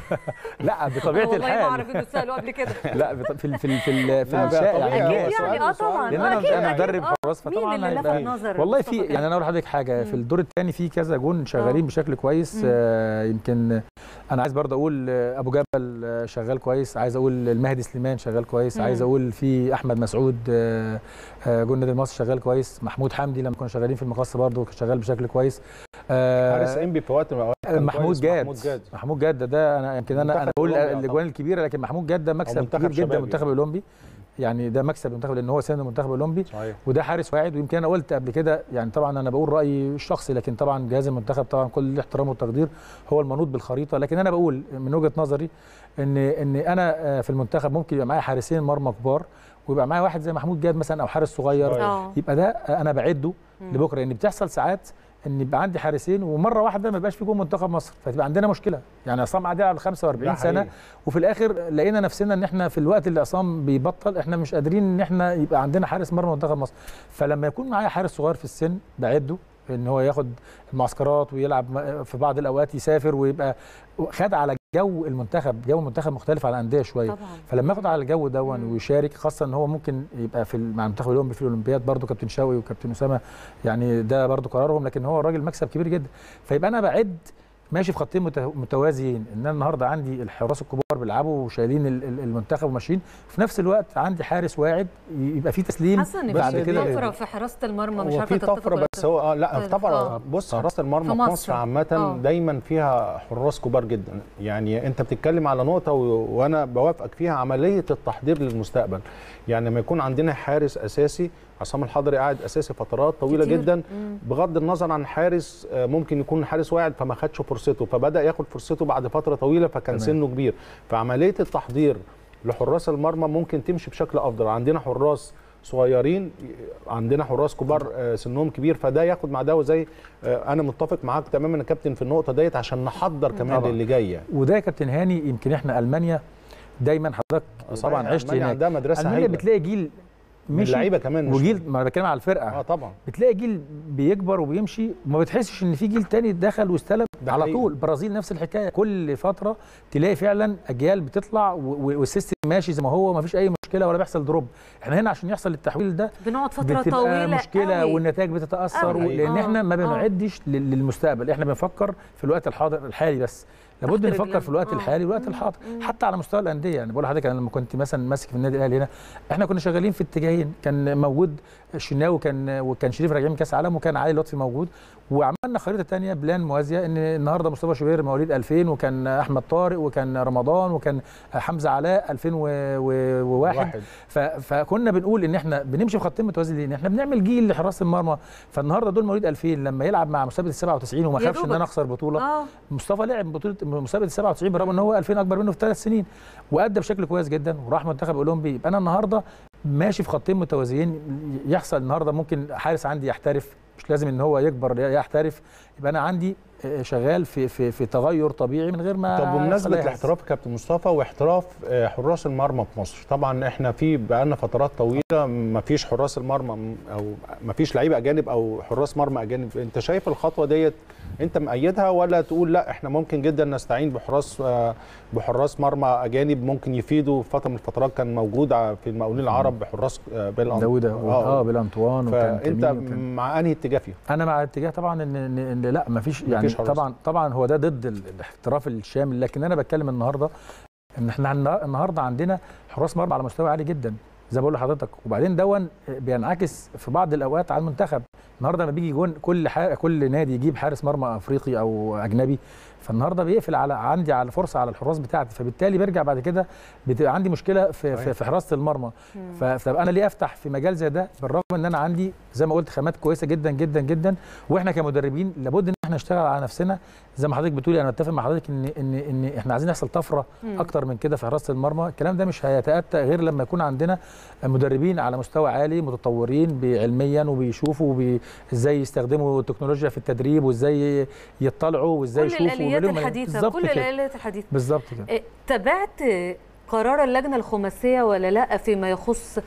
لا بطبيعه والله ما اعرف الحال انه سالوا قبل كده لا بط- في ال- في ال- في ال- في لا، بقى الشائع طبيعي. يعني هو اكيد سؤال يعني اه وسؤال. طبعا لان آه، انا أكيد، انا أكيد. مدرب آه. حراس مين فطبعا اللي لفت هيبقى نظر والله مصطفى في كمان؟ يعني انا اقول لحضرتك حاجه في الدور الثاني في كذا جون شغالين آه. بشكل كويس آه يمكن انا عايز برضه اقول آه، ابو جبل آه، شغال كويس عايز اقول المهدي سليمان شغال كويس مم. عايز اقول في احمد مسعود آه، آه، جون نادي مصر شغال كويس محمود حمدي لما كنا شغالين في المقص برضه كان شغال بشكل كويس آه، حارس انبي في وقت من الأوقات كان محمود كويس، جاد محمود جاد محمود جاد ده, ده انا يمكن انا انا منتخب بقول أولمبي الاجوان الكبيره لكن محمود جاد ده مكسب منتخب كبير جدا شبابي. المنتخب الاولمبي يعني ده مكسب المنتخب لان هو سند المنتخب الاولمبي صحيح وده حارس واعد ويمكن انا قلت قبل كده يعني طبعا انا بقول رايي الشخصي لكن طبعا جهاز المنتخب طبعا كل الاحترام والتقدير هو المنوط بالخريطه لكن انا بقول من وجهه نظري ان ان انا آه، في المنتخب ممكن يبقى معايا حارسين مرمى كبار ويبقى معايا واحد زي محمود جاد مثلا او حارس صغير صغير. اه يبقى ده انا بعده لبكره لان بتحصل ساعات ان يبقى عندي حارسين ومره واحده ما يبقاش في جون منتخب مصر فتبقى عندنا مشكله يعني عصام عادل على 45 ده سنه حقيقي. وفي الاخر لقينا نفسنا ان احنا في الوقت اللي عصام بيبطل احنا مش قادرين ان احنا يبقى عندنا حارس مرمى منتخب مصر فلما يكون معايا حارس صغير في السن بعده ان هو ياخد المعسكرات ويلعب م- في بعض الاوقات يسافر ويبقى خد على جو المنتخب جو المنتخب مختلف على الانديه شويه طبعا فلما ياخد على الجو دون مم. ويشارك خاصه ان هو ممكن يبقى في ال- مع المنتخب الاولمبي في الاولمبياد برضه كابتن شوقي وكابتن اسامه يعني ده برضه قرارهم لكن هو الراجل مكسب كبير جدا فيبقى انا بعد ماشي في خطين مت- متوازيين ان انا النهارده عندي الحراس الكبار بيلعبوا وشايلين ال- ال- المنتخب وماشيين في نفس الوقت عندي حارس واعد ي- يبقى فيه تسليم حاسه ان بس في كده- طفره في حراسه المرمى مش هو عارفه في تتفق طفره ولا بس هو اه لا آه. طبعا بص حراسه المرمى في في مصر. مصر عامه آه. دايما فيها حراس كبار جدا يعني انت بتتكلم على نقطه و... وانا بوافقك فيها عمليه التحضير للمستقبل يعني لما يكون عندنا حارس اساسي عصام الحضري قاعد اساسي فترات طويله كتير. جدا مم. بغض النظر عن حارس آه، ممكن يكون حارس واعد فما خدش فرصته فبدا ياخد فرصته بعد فتره طويله فكان تمام. سنه كبير فعمليه التحضير لحراس المرمى ممكن تمشي بشكل افضل عندنا حراس صغيرين عندنا حراس كبار آه، سنهم كبير فده ياخد مع ده وزي آه، انا متفق معاك تماما يا كابتن في النقطه ديت عشان نحضر كمان طبعا. للي جاي يعني. وده يا كابتن هاني يمكن احنا المانيا دايما حضرتك طبعا صحيح، عشت ألمانيا هناك عندها مدرسه المانيا هايله بتلاقي جيل من مشي اللعيبه كمان مش وجيل ما انا بتكلم على الفرقه اه طبعا بتلاقي جيل بيكبر وبيمشي وما بتحسش ان في جيل تاني دخل واستلم ده على حقيقي. طول البرازيل نفس الحكايه كل فتره تلاقي فعلا اجيال بتطلع و- و- والسيستم ماشي زي ما هو ما فيش اي مشكله ولا بيحصل دروب احنا هنا عشان يحصل التحويل ده بنقعد فتره بتبقى طويله مشكله قوي. والنتائج بتتاثر قوي. و- لان آه، احنا ما آه. بنعدش لل- للمستقبل احنا بنفكر في الوقت الحاضر الحالي بس لابد تحت نفكر رجلنا. في الوقت آه. الحالي والوقت مم. الحاضر مم. حتى على مستوى الانديه يعني بقول لحضرتك انا لما كنت مثلا ماسك في النادي الاهلي هنا احنا كنا شغالين في اتجاهين كان موجود الشناوي كان وكان شريف راجعين من كاس عالم وكان علي لطفي موجود وعملنا خريطه تانية بلان موازيه ان النهارده مصطفى شوبير مواليد 2000 وكان احمد طارق وكان رمضان وكان حمزه علاء 2001 واحد. ف- فكنا بنقول ان احنا بنمشي في خطين متوازيين احنا بنعمل جيل لحراس المرمى فالنهارده دول مواليد 2000 لما يلعب مع مسابقه ال 97 وما يا خافش ان دوبك. انا اخسر بطوله اه مصطفى لعب بطوله مسابقه ال 97 برغم ان هو 2000 اكبر منه في ثلاث سنين وادى بشكل كويس جدا وراح منتخب اولمبي يبقى انا النهارده ماشي في خطين متوازيين يحصل النهارده ممكن حارس عندي يحترف مش لازم ان هو يكبر يحترف يبقى انا عندي آه، شغال في في في تغير طبيعي من غير ما طب يحصل بمناسبه أي حاجة. الاحتراف يا كابتن مصطفى واحتراف آه، حراس المرمى في مصر طبعا احنا في بقالنا فترات طويله ما فيش حراس المرمى م- او ما فيش لعيبه اجانب او حراس مرمى اجانب انت شايف الخطوه ديت انت مأيدها ولا تقول لا احنا ممكن جدا نستعين بحراس آه، بحراس مرمى اجانب ممكن يفيدوا في فتره من الفترات كان موجود ع- في المقاولين العرب بحراس آه، بيل داود اه بيلانتوان وكان فانت تميمي وكان مع انهي اتجاه فيهم؟ انا مع اتجاه طبعا ان ان, إن لا ما فيش يعني مفيش حراس. طبعا طبعا هو ده ضد ال- الاحتراف الشامل لكن انا بتكلم النهارده ان احنا النا- النهارده عندنا حراس مرمى على مستوى عالي جدا زي ما بقول لحضرتك وبعدين دون بينعكس في بعض الاوقات على المنتخب النهارده لما بيجي جون كل حا... كل نادي يجيب حارس مرمى افريقي او اجنبي فالنهارده بيقفل على عندي على فرصه على الحراس بتاعتي فبالتالي برجع بعد كده بتبقى عندي مشكله في في, في حراسه المرمى ف- فطب انا ليه افتح في مجال زي ده بالرغم ان انا عندي زي ما قلت خامات كويسه جدا جدا جدا واحنا كمدربين لابد ان احنا نشتغل على نفسنا زي ما حضرتك بتقولي انا اتفق مع حضرتك ان ان ان احنا عايزين يحصل طفره اكتر من كده في حراسه المرمى الكلام ده مش هيتاتى غير لما يكون عندنا مدربين على مستوى عالي متطورين علميا وبيشوفوا وبي- ازاي يستخدموا التكنولوجيا في التدريب وازاي يطلعوا وازاي كل يشوفوا الاليات ويعملوا- الحديثه بالظبط كل كده. الاليات الحديثه بالظبط كده إيه، تابعت قرار اللجنه الخماسيه ولا لا فيما يخص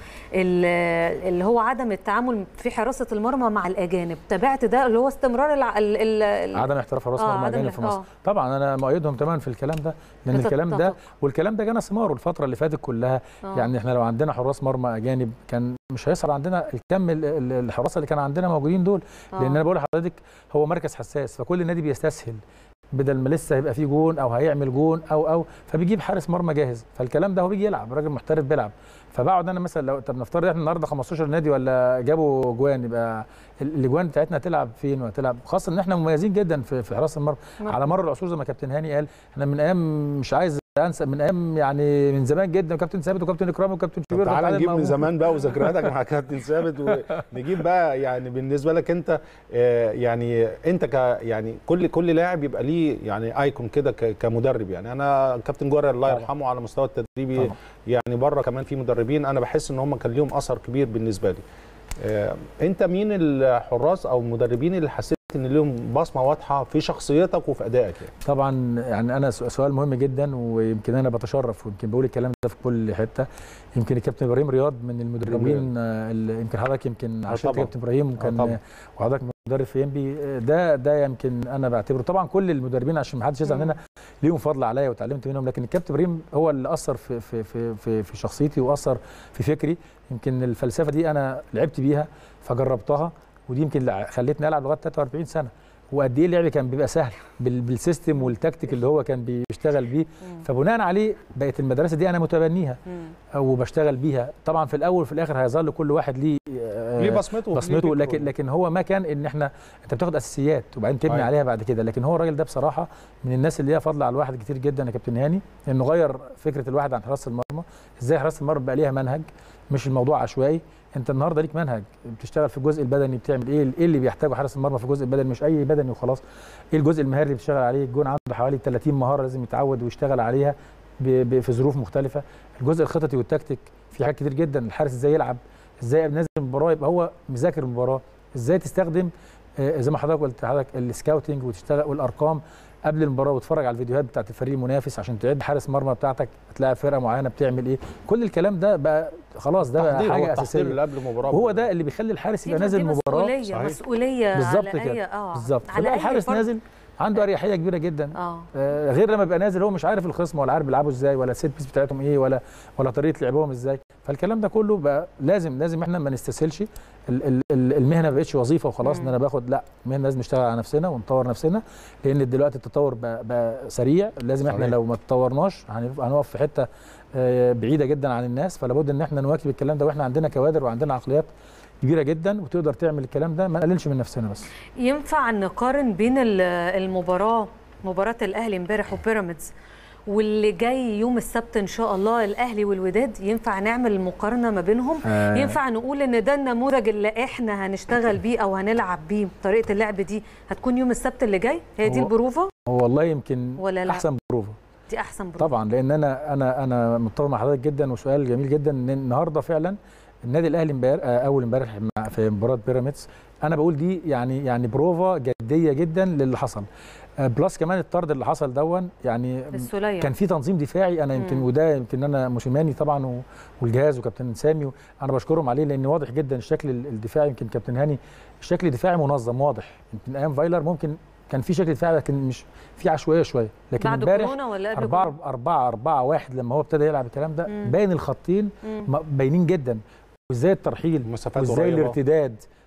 ال- اللي هو عدم التعامل في حراسه المرمى مع الاجانب تابعت ده اللي هو استمرار الع... ال... ال... ال- عدم احتراف حراس آه، مرمى عدم اجانب في ال- مصر آه. طبعا انا مؤيدهم تماما في الكلام ده لان بتتفق. الكلام ده والكلام ده جانا ثماره الفتره اللي فاتت كلها آه. يعني احنا لو عندنا حراس مرمى اجانب كان مش هيصل عندنا الكم ال- ال- الحراسه اللي كان عندنا موجودين دول آه. لان انا بقول لحضرتك هو مركز حساس فكل نادي بيستسهل بدل ما لسه هيبقى فيه جون او هيعمل جون او او فبيجيب حارس مرمى جاهز فالكلام ده هو بيجي يلعب راجل محترف بيلعب فبقعد انا مثلا لو طب نفترض احنا النهارده 15 نادي ولا جابوا جوان يبقى ال- الاجوان بتاعتنا هتلعب فين وهتلعب خاصه ان احنا مميزين جدا في في حراسه المرمى نعم. على مر العصور زي ما كابتن هاني قال احنا من ايام مش عايز انسى من ايام يعني من زمان جدا وكابتن ثابت وكابتن اكرامي وكابتن طب شوبير تعالى وكابتن نجيب من مأمون. زمان بقى وذكرياتك مع كابتن ثابت ونجيب بقى يعني بالنسبه لك انت آه، يعني انت ك يعني كل كل لاعب يبقى ليه يعني ايكون كده ك- كمدرب يعني انا كابتن جوهر الله طبعا. يرحمه على مستوى التدريبي طبعا. يعني بره كمان في مدربين انا بحس ان هم كان ليهم اثر كبير بالنسبه لي آه، انت مين الحراس او المدربين اللي حسيت ان ليهم بصمه واضحه في شخصيتك وفي ادائك يعني طبعا يعني انا سو- سؤال مهم جدا ويمكن انا بتشرف ويمكن بقول الكلام ده في كل حته يمكن الكابتن ابراهيم رياض من المدربين آه، اللي يمكن حضرتك يمكن عشان طبعا. كابتن ابراهيم آه، وكان طبعا. وحضرتك مدرب في ام بي ده ده يمكن انا بعتبره طبعا كل المدربين عشان ما حدش يزعل مننا ليهم فضل عليا وتعلمت منهم لكن الكابتن ابراهيم هو اللي اثر في في في في, في شخصيتي واثر في فكري يمكن الفلسفه دي انا لعبت بيها فجربتها ودي يمكن اللي خلتني العب لغايه 43 سنه وقد ايه اللعب كان بيبقى سهل بال- بالسيستم والتكتيك اللي هو كان بيشتغل بيه فبناء عليه بقت المدرسه دي انا متبنيها وبشتغل بيها طبعا في الاول وفي الاخر هيظل كل واحد ليه آه، ليه بصمته بصمته ليه لكن لكن هو ما كان ان احنا انت بتاخد اساسيات وبعدين تبني أيوة. عليها بعد كده لكن هو الراجل ده بصراحه من الناس اللي ليها فضل على الواحد كتير جدا يا كابتن هاني انه غير فكره الواحد عن حراسه المرمى ازاي حراسه المرمى بقى ليها منهج مش الموضوع عشوائي انت النهارده ليك منهج بتشتغل في الجزء البدني بتعمل ايه ايه اللي بيحتاجه حارس المرمى في الجزء البدني مش اي بدني وخلاص ايه الجزء المهاري اللي بتشتغل عليه الجون عنده حوالي 30 مهاره لازم يتعود ويشتغل عليها ب- ب- في ظروف مختلفه الجزء الخططي والتكتيك في حاجات كتير جدا الحارس ازاي يلعب ازاي قبل نازل المباراه يبقى هو مذاكر المباراه ازاي تستخدم آه، زي ما حضرتك قلت حضرتك السكاوتنج وتشتغل والارقام قبل المباراه وتتفرج على الفيديوهات بتاعت الفريق المنافس عشان تعد حارس مرمى بتاعتك هتلاعب فرقه معينه بتعمل ايه كل الكلام ده بقى خلاص ده بقى تحضير، هو حاجه التحضير اساسيه اللي قبل المباراه وهو ده اللي بيخلي الحارس دي- يبقى دي نازل مباراه مسؤوليه صحيح. مسؤوليه بالظبط على كده. أي- اه بالظبط على فبقى أي الحارس فرد. نازل عنده اريحيه كبيره جدا اه آه، غير لما يبقى نازل هو مش عارف الخصم ولا عارف بيلعبوا ازاي ولا السيت بيس بتاعتهم ايه ولا ولا طريقه لعبهم ازاي فالكلام ده كله بقى لازم لازم احنا ما نستسهلش ال- ال- ال- المهنه ما بقتش وظيفه وخلاص ان مم. انا باخد لا المهنه لازم نشتغل على نفسنا ونطور نفسنا لان دلوقتي التطور بقى, بقى سريع لازم احنا صحيح. لو ما تطورناش هنف- هنقف في حته آه، بعيده جدا عن الناس فلابد ان احنا نواكب الكلام ده واحنا عندنا كوادر وعندنا عقليات كبيره جدا وتقدر تعمل الكلام ده ما نقللش من نفسنا بس ينفع نقارن بين ال- المباراه مباراه الاهلي امبارح وبيراميدز واللي جاي يوم السبت ان شاء الله الاهلي والوداد ينفع نعمل المقارنه ما بينهم آه. ينفع نقول ان ده النموذج اللي احنا هنشتغل بيه او هنلعب بيه طريقه اللعب دي هتكون يوم السبت اللي جاي هي دي هو- البروفه هو والله يمكن ولا لا؟ احسن بروفه دي احسن بروفه طبعا لان انا انا انا متفق مع حضرتك جدا وسؤال جميل جدا ان النهارده فعلا النادي الاهلي امبارح آه، اول امبارح مع- في مباراه بيراميدز انا بقول دي يعني يعني بروفا جديه جدا للي حصل آه، بلس كمان الطرد اللي حصل دون يعني السوليه كان في تنظيم دفاعي انا يمكن مم. وده يمكن انا موسيماني طبعا و- والجهاز وكابتن سامي انا بشكرهم عليه لان واضح جدا الشكل ال- الدفاعي يمكن كابتن هاني الشكل الدفاعي منظم واضح يمكن ايام فايلر ممكن كان في شكل دفاعي لكن مش في عشوائيه شويه لكن بعد امبارح كورونا ولا قبل أربعة كورونا؟ أربعة أربعة واحد لما هو ابتدى يلعب الكلام ده مم. باين الخطين مم. م- باينين جدا وازاي الترحيل المسافات وازاي قريبة. الارتداد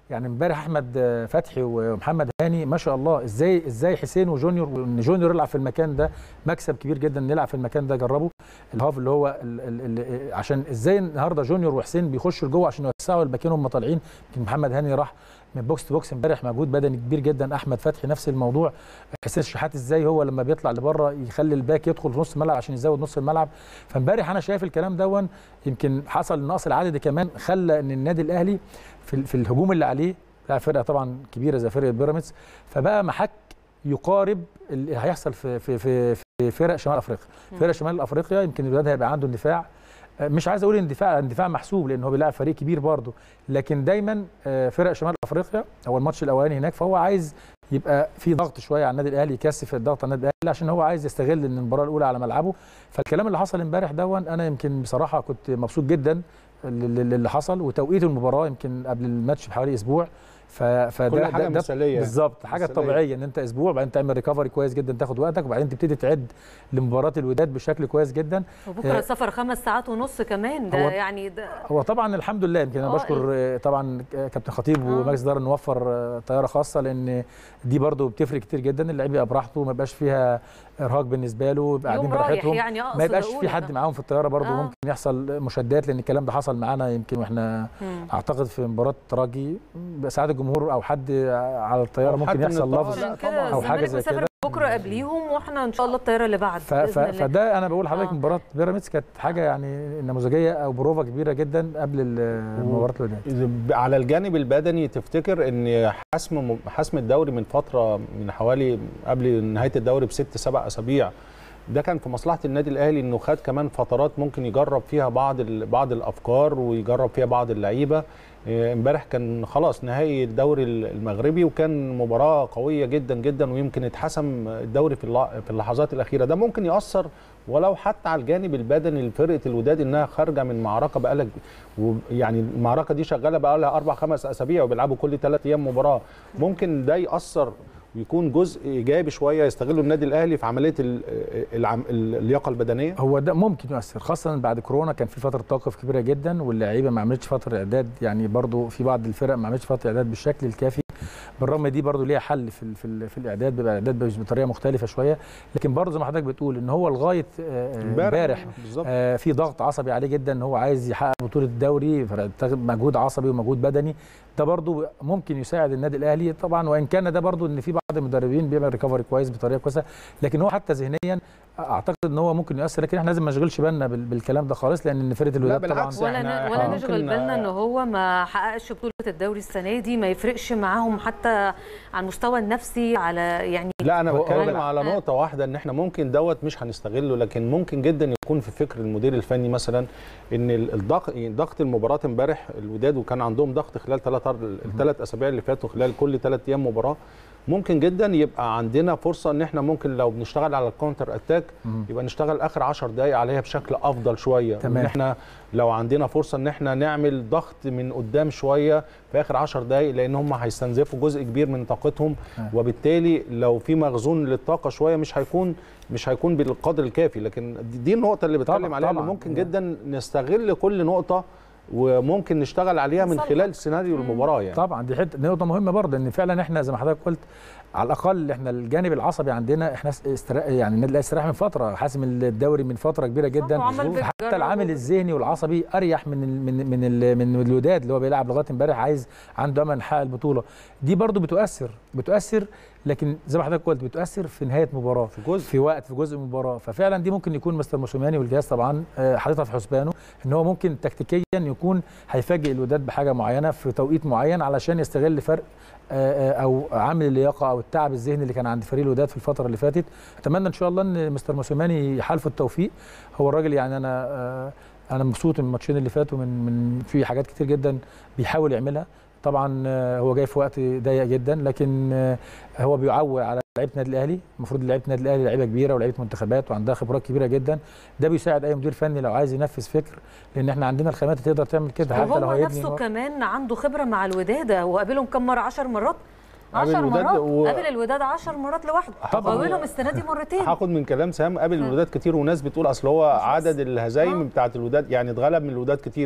يعني امبارح احمد آه، فتحي ومحمد هاني ما شاء الله ازاي ازاي حسين وجونيور وان جونيور يلعب في المكان ده مكسب كبير جدا إن يلعب في المكان ده جربه الهاف اللي هو ال ال ال عشان ازاي النهارده جونيور وحسين بيخشوا لجوه عشان يوسعوا الباكين هم طالعين يمكن محمد هاني راح من بوكس تو بوكس امبارح مجهود بدني كبير جدا احمد فتحي نفس الموضوع حسين الشحات ازاي هو لما بيطلع لبره يخلي الباك يدخل في نص الملعب عشان يزود نص الملعب فامبارح انا شايف الكلام دون يمكن حصل النقص العددي كمان خلى ان النادي الاهلي في, ال- في الهجوم اللي عليه بتاع فرقه طبعا كبيره زي فرقه بيراميدز فبقى محك يقارب اللي هيحصل في في في, في فرق شمال افريقيا فرق شمال افريقيا يمكن الولاد هيبقى عنده اندفاع آه، مش عايز اقول اندفاع اندفاع محسوب لان هو بيلعب فريق كبير برضه لكن دايما آه، فرق شمال افريقيا هو الماتش الاولاني هناك فهو عايز يبقى في ضغط شويه على النادي الاهلي يكثف الضغط على النادي الاهلي عشان هو عايز يستغل ان المباراه الاولى على ملعبه فالكلام اللي حصل امبارح دون انا يمكن بصراحه كنت مبسوط جدا اللي اللي حصل وتوقيت المباراه يمكن قبل الماتش بحوالي اسبوع ف- فده كل حاجه ده- ده مثاليه بالظبط حاجه مثالية. طبيعيه ان انت اسبوع وبعدين تعمل ريكفري كويس جدا تاخد وقتك وبعدين تبتدي تعد لمباراه الوداد بشكل كويس جدا وبكره آه، سفر خمس ساعات ونص كمان ده هو- يعني ده هو طبعا الحمد لله يمكن انا آه، بشكر آه، طبعا آه، كابتن خطيب آه. ومجلس الاداره انه وفر آه، طياره خاصه لان دي برضو بتفرق كتير جدا اللعيب يبقى براحته ما يبقاش فيها ارهاق بالنسبه له يبقى قاعدين يوم رايح براحتهم يعني اقصد ما يبقاش أقول في حد ده. معاهم في الطياره برضو آه. ممكن يحصل مشادات لان الكلام ده حصل معانا يمكن واحنا مم. اعتقد في مباراه تراجي ساعات الجمهور او حد على الطياره أو حد ممكن من يحصل الطيارة. لفظ لا عشان كده طبعاً. أو حاجة الزمالك زي مسافر كده. بكره قبليهم واحنا ان شاء الله الطياره اللي بعد ف... ف... بإذن الله. فده انا بقول لحضرتك آه. مباراه بيراميدز كانت حاجه يعني نموذجيه او بروفه كبيره جدا قبل ال- مباراه الوداد على الجانب البدني تفتكر ان حسم حسم الدوري من فتره من حوالي قبل نهايه الدوري بست سبع اسابيع ده كان في مصلحه النادي الاهلي انه خد كمان فترات ممكن يجرب فيها بعض ال- بعض الافكار ويجرب فيها بعض اللعيبه إيه، امبارح كان خلاص نهائي الدوري المغربي وكان مباراه قويه جدا جدا ويمكن اتحسم الدوري في اللح- في اللحظات الاخيره ده ممكن ياثر ولو حتى على الجانب البدني لفرقه الوداد انها خارجه من معركه بقالها يعني المعركه دي شغاله بقى لها اربع خمس اسابيع وبيلعبوا كل ثلاث ايام مباراه ممكن ده ياثر ويكون جزء ايجابي شويه يستغله النادي الاهلي في عمليه ال- العم- اللياقه البدنيه هو ده ممكن يؤثر خاصه بعد كورونا كان في فتره توقف كبيره جدا واللعيبه ما عملتش فتره اعداد يعني برضو في بعض الفرق ما عملتش فتره اعداد بالشكل الكافي بالرغم دي برضو ليها حل في ال- في, ال- في الاعداد بيبقى الاعداد مش بطريقه مختلفه شويه لكن برضو زي ما حضرتك بتقول ان هو لغايه آه، امبارح بالظبط آه، في ضغط عصبي عليه جدا ان هو عايز يحقق بطوله الدوري فبتاخد مجهود عصبي ومجهود بدني ده برضو ممكن يساعد النادي الاهلي طبعا وان كان ده برضو ان في بعض المدربين بيعمل ريكفري كويس بطريقه كويسه لكن هو حتى ذهنيا اعتقد ان هو ممكن يؤثر لكن احنا لازم ما نشغلش بالنا بال- بالكلام ده خالص لان فرقه الوداد طبعا بالعكس. ولا إحنا- ن... ولا إحنا نشغل ممكن- بالنا ان هو ما حققش بطوله الدوري السنه دي ما يفرقش معاهم حتى على المستوى النفسي على يعني لا انا هو- بتكلم هو- على آه. نقطه واحده ان احنا ممكن دوت مش هنستغله لكن ممكن جدا يكون في فكر المدير الفني مثلا ان ال- الضغط ضغط المباراه امبارح الوداد وكان عندهم ضغط خلال ثلاث الثلاث اسابيع اللي فاتوا خلال كل ثلاث ايام مباراه ممكن جدا يبقى عندنا فرصه ان احنا ممكن لو بنشتغل على الكونتر اتاك مم. يبقى نشتغل اخر 10 دقائق عليها بشكل افضل شويه تمام. ان احنا لو عندنا فرصه ان احنا نعمل ضغط من قدام شويه في اخر 10 دقائق لان هم هيستنزفوا جزء كبير من طاقتهم آه. وبالتالي لو في مخزون للطاقه شويه مش هيكون مش هيكون بالقدر الكافي لكن دي- دي النقطه اللي بتكلم طبعاً، عليها اللي طبعاً. ممكن جدا نستغل كل نقطه وممكن نشتغل عليها من نصلح. خلال سيناريو المباراه يعني طبعا دي حته نقطه مهمه برضه ان فعلا احنا زي ما حضرتك قلت على الاقل احنا الجانب العصبي عندنا احنا استرا... يعني النادي الاهلي استراح من فتره حاسم الدوري من فتره كبيره جدا وعمال بيجرب حتى العامل و- الذهني والعصبي اريح من ال... من من ال... من الوداد اللي هو بيلعب لغايه امبارح عايز عنده امل يحقق البطوله دي برضه بتؤثر بتؤثر لكن زي ما حضرتك قلت بتؤثر في نهايه مباراه في جزء في وقت في جزء من المباراه ففعلا دي ممكن يكون مستر موسوماني والجهاز طبعا آه، حاططها في حسبانه ان هو ممكن تكتيكيا يكون هيفاجئ الوداد بحاجه معينه في توقيت معين علشان يستغل فرق آه، آه، او عامل اللياقه او التعب الذهني اللي كان عند فريق الوداد في الفتره اللي فاتت اتمنى ان شاء الله ان مستر موسوماني يحالفه التوفيق هو الراجل يعني انا آه، انا مبسوط من الماتشين اللي فاتوا من من في حاجات كتير جدا بيحاول يعملها طبعا آه، هو جاي في وقت ضيق جدا لكن آه، هو بيعول على لعيبه النادي الاهلي المفروض لعيبه النادي الاهلي لعيبه كبيره ولعيبه منتخبات وعندها خبرات كبيره جدا ده بيساعد اي مدير فني لو عايز ينفذ فكر لان احنا عندنا الخامات اللي تقدر تعمل كده حتى لو وهو هيبني نفسه مر- كمان عنده خبره مع الوداد هو قابلهم كم مره 10 مرات قابل 10 الوداد مرات و- قابل الوداد 10 مرات لوحده طبعاً. وقابلهم السنه دي مرتين هاخد من كلام سام قابل الوداد كتير وناس بتقول اصل هو عدد الهزايم آه. بتاعت الوداد يعني اتغلب من الوداد كتير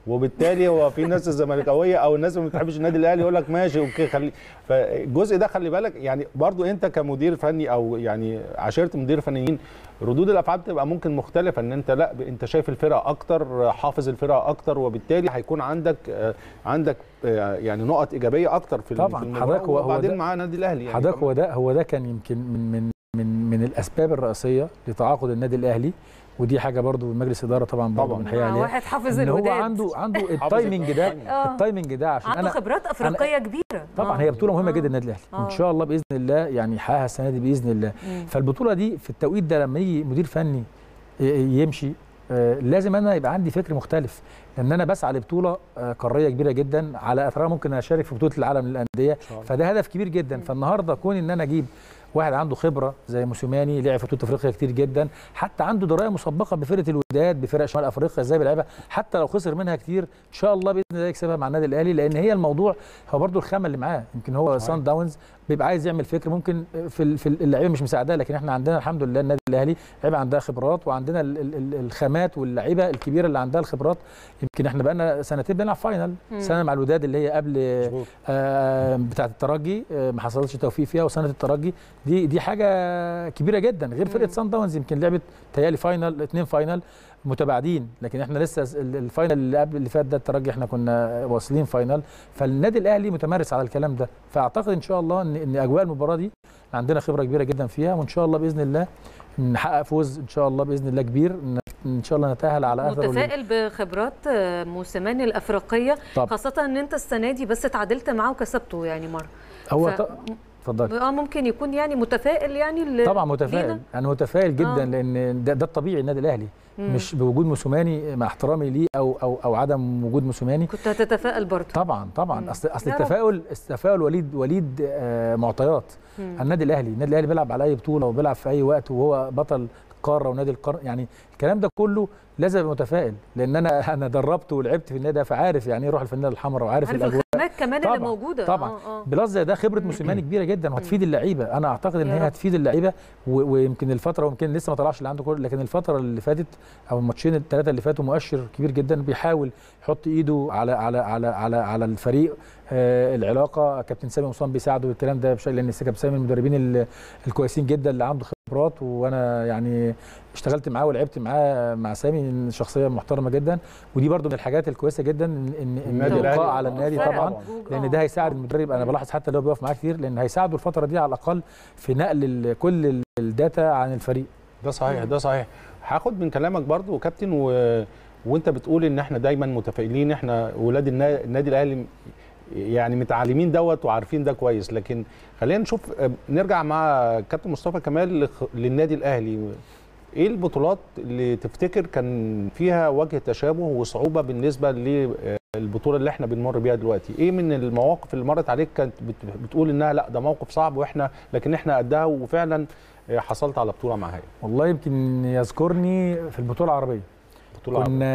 وبالتالي هو في ناس الزملكاويه او الناس اللي ما بتحبش النادي الاهلي يقول لك ماشي اوكي خلي فالجزء ده خلي بالك يعني برضو انت كمدير فني او يعني عشيره مدير فنيين ردود الافعال بتبقى ممكن مختلفه ان انت لا انت شايف الفرقه اكتر حافظ الفرقه اكتر وبالتالي هيكون عندك آه، عندك آه، يعني نقط ايجابيه اكتر في طبعاً. في المباراة، حضرتك هو- هو وبعدين ده- مع النادي الاهلي يعني حضرتك كمان. هو ده هو ده كان يمكن من من من من الاسباب الرئيسيه لتعاقد النادي الاهلي ودي حاجه برضو مجلس اداره طبعا برضو طبعاً. بنحيي آه، عليها واحد حافظ ان هو الوداد عنده عنده التايمنج ده آه. التايمنج ده عشان عنده انا خبرات افريقيه كبيره طبعا آه. هي بطوله مهمه آه. جدا للنادي الاهلي آه. وان شاء الله باذن الله يعني يحققها السنه دي باذن الله مم. فالبطوله دي في التوقيت ده لما يجي مدير فني ي- يمشي آه، لازم انا يبقى عندي فكر مختلف لان انا بسعى لبطوله آه، قاريه كبيره جدا على اثرها ممكن اشارك في بطوله العالم للانديه شاء الله. فده هدف كبير جدا فالنهارده كون ان انا اجيب واحد عنده خبره زي موسيماني لعب في بطوله افريقيا كتير جدا حتى عنده درايه مسبقه بفرقه الوداد بفرق شمال افريقيا ازاي بيلعبها حتى لو خسر منها كتير ان شاء الله باذن الله يكسبها مع النادي الاهلي لان هي الموضوع هو برضو الخامه اللي معاه يمكن هو صحيح. سان داونز بيبقى عايز يعمل فكر ممكن في ال- في اللعيبه مش مساعداه لكن احنا عندنا الحمد لله النادي الاهلي لعيبه عندها خبرات وعندنا ال- ال- ال- الخامات واللعيبه الكبيره اللي عندها الخبرات يمكن احنا بقالنا سنتين بنلعب فاينل مم. سنه مع الوداد اللي هي قبل مظبوط. آه، بتاعه الترجي آه، ما حصلش توفيق فيها وسنه الترجي دي دي حاجه كبيره جدا غير فرقه مم. سان داونز يمكن لعبت تهيألي فاينل اثنين فاينل متباعدين لكن احنا لسه س- ال- الفاينل اللي قبل اللي فات ده الترجي احنا كنا واصلين فاينل فالنادي الاهلي متمرس على الكلام ده فاعتقد ان شاء الله ان ان اجواء المباراه دي عندنا خبره كبيره جدا فيها وان شاء الله باذن الله نحقق فوز ان شاء الله باذن الله كبير ان ان شاء الله نتاهل على اثر متفائل بخبرات آه، موسيماني الافريقيه طب. خاصه ان انت السنه دي بس اتعادلت معاه وكسبته يعني مره هو ف- ط- اتفضلي اه ممكن يكون يعني متفائل يعني ل- طبعا متفائل لينا؟ انا متفائل جدا آه. لان ده, ده الطبيعي النادي الاهلي مم. مش بوجود موسوماني مع احترامي ليه او او او عدم وجود موسوماني كنت هتتفائل برضه طبعا طبعا مم. اصل اصل يا رب. التفاؤل التفاؤل وليد وليد آه معطيات مم. النادي الاهلي النادي الاهلي بيلعب على اي بطوله وبيلعب في اي وقت وهو بطل القاره ونادي القرن يعني الكلام ده كله لازم ابقى متفائل لان انا انا دربت ولعبت في النادي ده فعارف يعني ايه روح الفنانه الحمراء وعارف عارف الاجواء الخامات كمان طبعاً، اللي موجوده طبعا آه آه. بلس زي ده خبره موسيماني كبيره جدا وهتفيد اللعيبه انا اعتقد ان يا هي رب. هتفيد اللعيبه و- ويمكن الفتره ويمكن لسه ما طلعش اللي عنده كل لكن الفتره اللي فاتت او الماتشين الثلاثه اللي فاتوا مؤشر كبير جدا بيحاول يحط ايده على على على على على الفريق آه العلاقه كابتن سامي مصطفى بيساعده بالكلام ده بشكل لان كابتن سامي من المدربين ال- الكويسين جدا اللي عنده خبرات وانا يعني اشتغلت معاه ولعبت معاه مع سامي شخصيه محترمه جدا ودي برضو من الحاجات الكويسه جدا ان ان إن النادي الإلقاء الأهلي. على النادي فرق. طبعا جوج- لان آه. ده هيساعد المدرب انا بلاحظ حتى اللي هو بيقف معاه كتير لان هيساعده الفتره دي على الاقل في نقل ال- كل ال- الداتا عن الفريق ده صحيح ده صحيح هاخد من كلامك برضو كابتن و... وانت بتقول ان احنا دايما متفائلين احنا ولاد النا- النادي الاهلي يعني متعلمين دوت وعارفين ده كويس لكن خلينا نشوف آه، نرجع مع كابتن مصطفى كمال لخ- للنادي الاهلي ايه البطولات اللي تفتكر كان فيها وجه تشابه وصعوبه بالنسبه للبطوله اللي احنا بنمر بيها دلوقتي ايه من المواقف اللي مرت عليك كانت بت- بتقول انها لا ده موقف صعب واحنا لكن احنا قدها وفعلا آه، حصلت على بطوله معاها والله يمكن يذكرني في البطوله العربيه بطوله كنا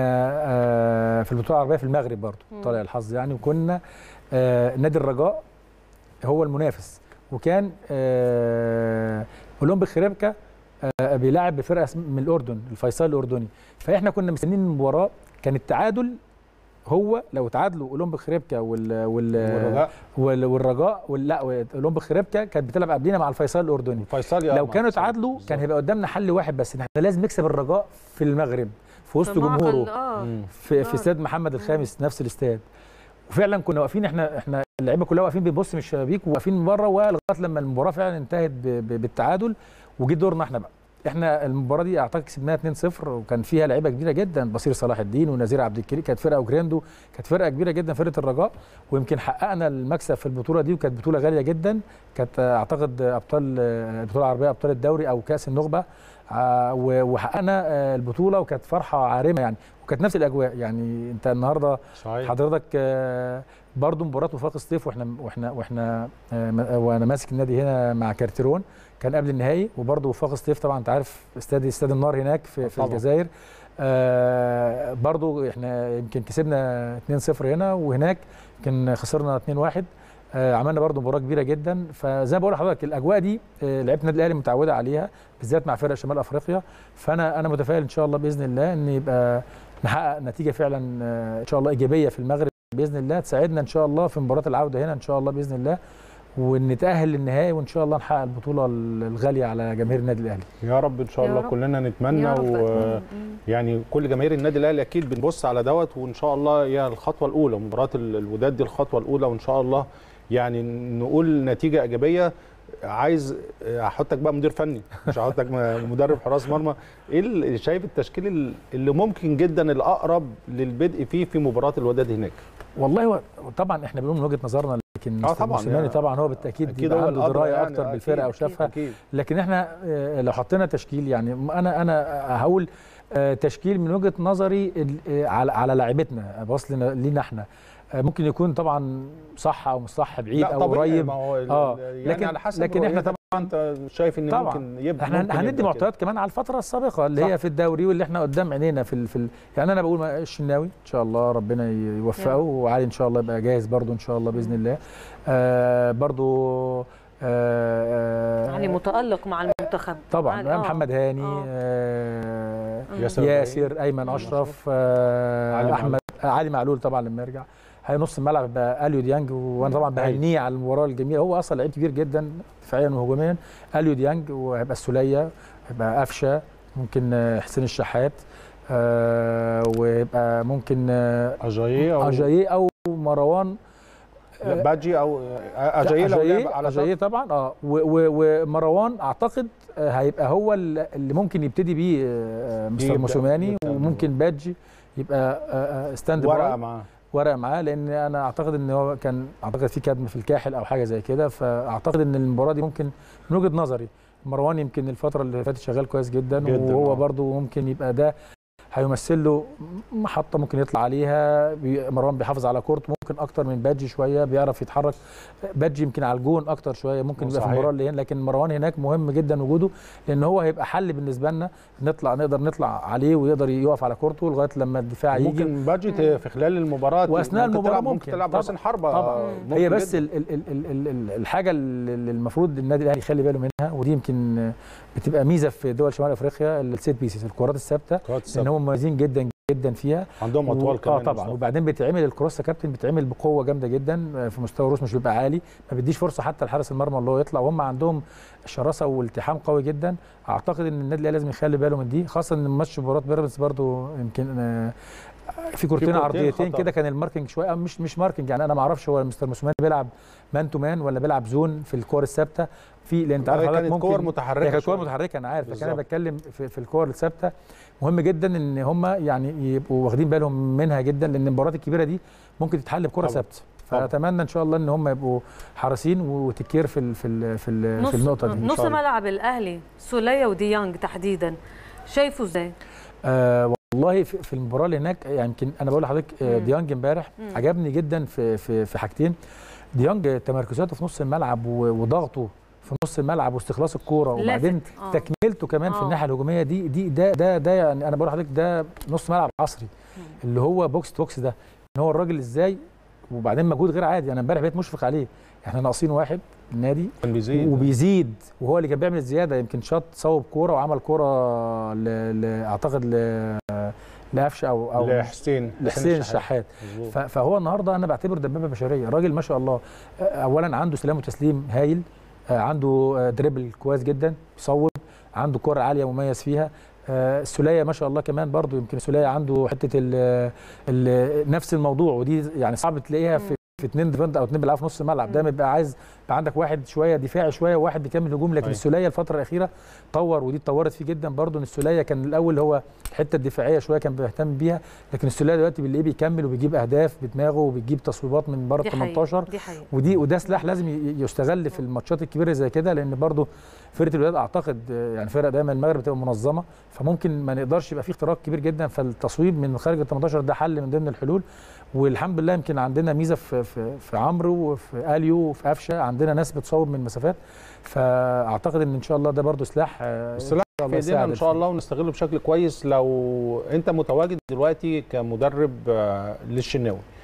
آه، في البطوله العربيه في المغرب برضو مم. طالع الحظ يعني وكنا آه، نادي الرجاء هو المنافس وكان آه، اولمبيك خريبكا آه، بيلعب بفرقه اسم- من الاردن الفيصل الاردني فاحنا كنا مستنيين المباراه كان التعادل هو لو تعادلوا اولمبيك خريبكا وال وال والرجاء وال- والرجاء وال- لا اولمبيك خريبكا كانت بتلعب قبلينا مع الفيصل الاردني فيصل لو كانوا تعادلوا كان هيبقى قدامنا حل واحد بس ان احنا لازم نكسب الرجاء في المغرب في وسط في معقل- جمهوره اه في آه. في استاد محمد الخامس نفس الاستاد وفعلا كنا واقفين احنا احنا اللعيبه كلها واقفين بنبص من الشبابيك وواقفين من بره ولغايه لما المباراه فعلا انتهت ب- ب- بالتعادل وجه دورنا احنا بقى احنا المباراه دي اعتقد كسبناها 2-0 وكان فيها لعيبه كبيره جدا بصير صلاح الدين ونزير عبد الكريم كانت فرقه وجراندو كانت فرقه كبيره جدا فرقه الرجاء ويمكن حققنا المكسب في البطوله دي وكانت بطوله غاليه جدا كانت آه، اعتقد ابطال آه، البطوله العربيه ابطال الدوري او كاس النخبه آه، و- وحققنا آه، البطوله وكانت فرحه عارمه يعني وكانت نفس الاجواء يعني انت النهارده صحيح حضرتك آه، برضو مباراه وفاق الصيف واحنا واحنا واحنا آه، م- وانا ماسك النادي هنا مع كارتيرون كان قبل النهائي وبرضو وفاق الصيف طبعا انت عارف استاد استاد النار هناك في, في طبعاً. الجزائر آه، برضو احنا يمكن كسبنا 2-0 هنا وهناك يمكن خسرنا 2-1 آه، عملنا برضو مباراه كبيره جدا فزي ما بقول لحضرتك الاجواء دي آه، لعيبه النادي الاهلي متعوده عليها بالذات مع فرق شمال افريقيا فانا انا متفائل ان شاء الله باذن الله ان يبقى نحقق نتيجه فعلا آه، ان شاء الله ايجابيه في المغرب باذن الله تساعدنا ان شاء الله في مباراه العوده هنا ان شاء الله باذن الله ونتاهل للنهائي وان شاء الله نحقق البطوله الغاليه على جماهير النادي الاهلي يا رب ان شاء يا الله رب. كلنا نتمنى يا رب و... أتمنى. يعني كل جماهير النادي الاهلي اكيد بنبص على دوت وان شاء الله هي الخطوه الاولى مباراه ال- الوداد دي الخطوه الاولى وان شاء الله يعني نقول نتيجه ايجابيه عايز احطك بقى مدير فني مش هحطك م- مدرب حراس مرمى ايه اللي شايف التشكيل ال- اللي ممكن جدا الاقرب للبدء فيه في مباراه الوداد هناك والله هو طبعا احنا بنقول من وجهه نظرنا لكن آه مستر طبعاً، موسيماني يعني طبعا هو بالتاكيد أكيد بيبقى هو عنده الأدرى درايه يعني، اكتر أكيد، بالفرقه أكيد، وشافها اكيد لكن احنا آه، لو حطينا تشكيل يعني انا انا هقول آه، تشكيل من وجهه نظري ال- آه، على على لاعبتنا بص لنا- لينا احنا آه، ممكن يكون طبعا صح او مش صح بعيد لا او طبيعي قريب ما هو ال- آه، يعني لكن- على حسب لكن إحنا رؤيتك انت شايف ان طبعاً. ممكن يبقى احنا ممكن هندي يبقى معطيات كمان على الفتره السابقه اللي صح. هي في الدوري واللي احنا قدام عينينا في ال... في ال... يعني انا بقول ما- الشناوي ان شاء الله ربنا ي- يوفقه يا رب. وعلي ان شاء الله يبقى جاهز برضو ان شاء الله باذن الله آه برضو آه آه يعني متالق مع المنتخب طبعا علي- آه. محمد هاني آه. آه ياسر ياسر ايمن اشرف آه علي احمد آه علي معلول طبعا لما يرجع هي نص الملعب يبقى اليو ديانج وانا طبعا بهنيه على المباراه الجميله هو اصلا لعيب كبير جدا دفاعيا وهجوميا اليو ديانج وهيبقى السوليه هيبقى قفشه ممكن آه، حسين الشحات آه ويبقى ممكن آه، اجاييه او اجاييه او مروان لا، باجي او اجاييه لو أجاييه- لعب على أجاييه طبعا اه و- و- ومروان اعتقد آه، هيبقى هو ال- اللي ممكن يبتدي بيه آه، مستر يبدأ- موسوماني يبدأ وممكن بادجي يبقى آه، آه، ستاند ورقه باي معاه ورقه معاه لان انا اعتقد ان هو كان اعتقد في كدم في الكاحل او حاجه زي كده فاعتقد ان المباراه دي ممكن من وجهه نظري مروان يمكن الفتره اللي فاتت شغال كويس جدا, جداً، وهو آه. برضو ممكن يبقى ده هيمثل له محطه ممكن يطلع عليها بي- مروان بيحافظ على كورت ممكن اكتر من بادجي شويه بيعرف يتحرك بادجي يمكن على الجون اكتر شويه ممكن يبقى في صحيح. المباراه اللي هنا لكن مروان هناك مهم جدا وجوده لان هو هيبقى حل بالنسبه لنا نطلع نقدر نطلع عليه ويقدر يقف على كورته لغايه لما الدفاع يجي ممكن باجي في خلال المباراه وأثناء ممكن المباراة تلعب ممكن ممكن. تلعب طبعاً. راسين حربه طبعا ممكن هي بس جداً. ال ال ال ال ال ال الحاجه اللي اللي المفروض النادي الاهلي يخلي باله منها ودي يمكن بتبقى ميزه في دول شمال افريقيا السيت بيسز الكرات الثابته كرات لان السبت. هم مميزين جدا جدا فيها عندهم اطوال و- كمان اه طبعا مصطفى. وبعدين بيتعمل الكروس يا كابتن بيتعمل بقوه جامده جدا آه، في مستوى الروس مش بيبقى عالي ما بيديش فرصه حتى لحارس المرمى اللي هو يطلع وهم عندهم شراسه والتحام قوي جدا اعتقد ان النادي الاهلي لازم يخلي باله من دي خاصه ان ماتش مباراه بيراميدز برضو يمكن آه، في كورتين كورتين عرضيتين خطأ. كده كان الماركنج شويه آه، مش مش ماركنج يعني انا ما اعرفش هو مستر موسيماني بيلعب مان تو مان ولا بيلعب زون في الكور الثابته في لان انت عارف هي حضرتك كانت ممكن كور متحركه هي كانت كور شوية. متحركه انا عارف لكن انا بالظبط. بتكلم في, في الكور الثابته مهم جدا ان هم يعني يبقوا واخدين بالهم منها جدا لان المباريات الكبيره دي ممكن تتحل بكره طبعا. ثابته طبعا. فاتمنى ان شاء الله ان هم يبقوا حريصين وتكير في ال في ال في, ال نص في النقطه دي إن نص شاء الله. ملعب الاهلي سوليه وديانج تحديدا شايفه ازاي؟ آه والله في, في المباراه اللي هناك يعني يمكن انا بقول لحضرتك آه مم. ديانج امبارح مم. عجبني جدا في في في حاجتين ديانج تمركزاته في نص الملعب و- وضغطه في نص الملعب واستخلاص الكوره وبعدين لافت. آه. تكملته كمان في آه. الناحيه الهجوميه دي دي ده ده ده يعني انا بقول لحضرتك ده نص ملعب عصري اللي هو بوكس تو بوكس ده ان هو الراجل ازاي وبعدين مجهود غير عادي انا امبارح بقيت مشفق عليه احنا ناقصين واحد النادي كان بيزيد وبيزيد وهو اللي كان بيعمل الزياده يمكن شاط صوب كوره وعمل كوره ل... ل... اعتقد ل... لقفشه او او لحسين لحسين الشحات مظبوط. ف- فهو النهارده انا بعتبره دبابه بشريه راجل ما شاء الله آه، اولا عنده سلام وتسليم هايل آه، عنده آه، دريبل كويس جدا بيصوب عنده كره عاليه مميز فيها آه، السوليه ما شاء الله كمان برضو يمكن السوليه عنده حته ال ال نفس الموضوع ودي يعني صعب تلاقيها في في اثنين ديفند او اثنين بيلعبوا في نص الملعب دايما بيبقى عايز يبقى عندك واحد شويه دفاعي شويه وواحد بيكمل هجوم لكن أيوة. السوليه الفتره الاخيره طور ودي اتطورت فيه جدا برضو ان السوليه كان الاول هو الحته الدفاعيه شويه كان بيهتم بيها لكن السوليه دلوقتي بنلاقيه بيكمل وبيجيب اهداف بدماغه وبيجيب تصويبات من بره دي ال حقيقة 18 دي حقيقة ودي وده سلاح لازم ي- يستغل في الماتشات الكبيره زي كده لان برضو فرقه الوداد اعتقد آه، يعني فرقه دايما المغرب بتبقى منظمه فممكن ما نقدرش يبقى في اختراق كبير جدا فالتصويب من خارج ال 18 ده حل من ضمن الحلول والحمد لله يمكن عندنا ميزه في في, في عمرو وفي اليو وفي قفشه عندنا ناس بتصوب من مسافات فاعتقد ان ان شاء الله ده برضو سلاح آه، السلاح إن شاء في الله ايدينا يساعد ان شاء الفريق. الله ونستغله بشكل كويس لو انت متواجد دلوقتي كمدرب آه، للشناوي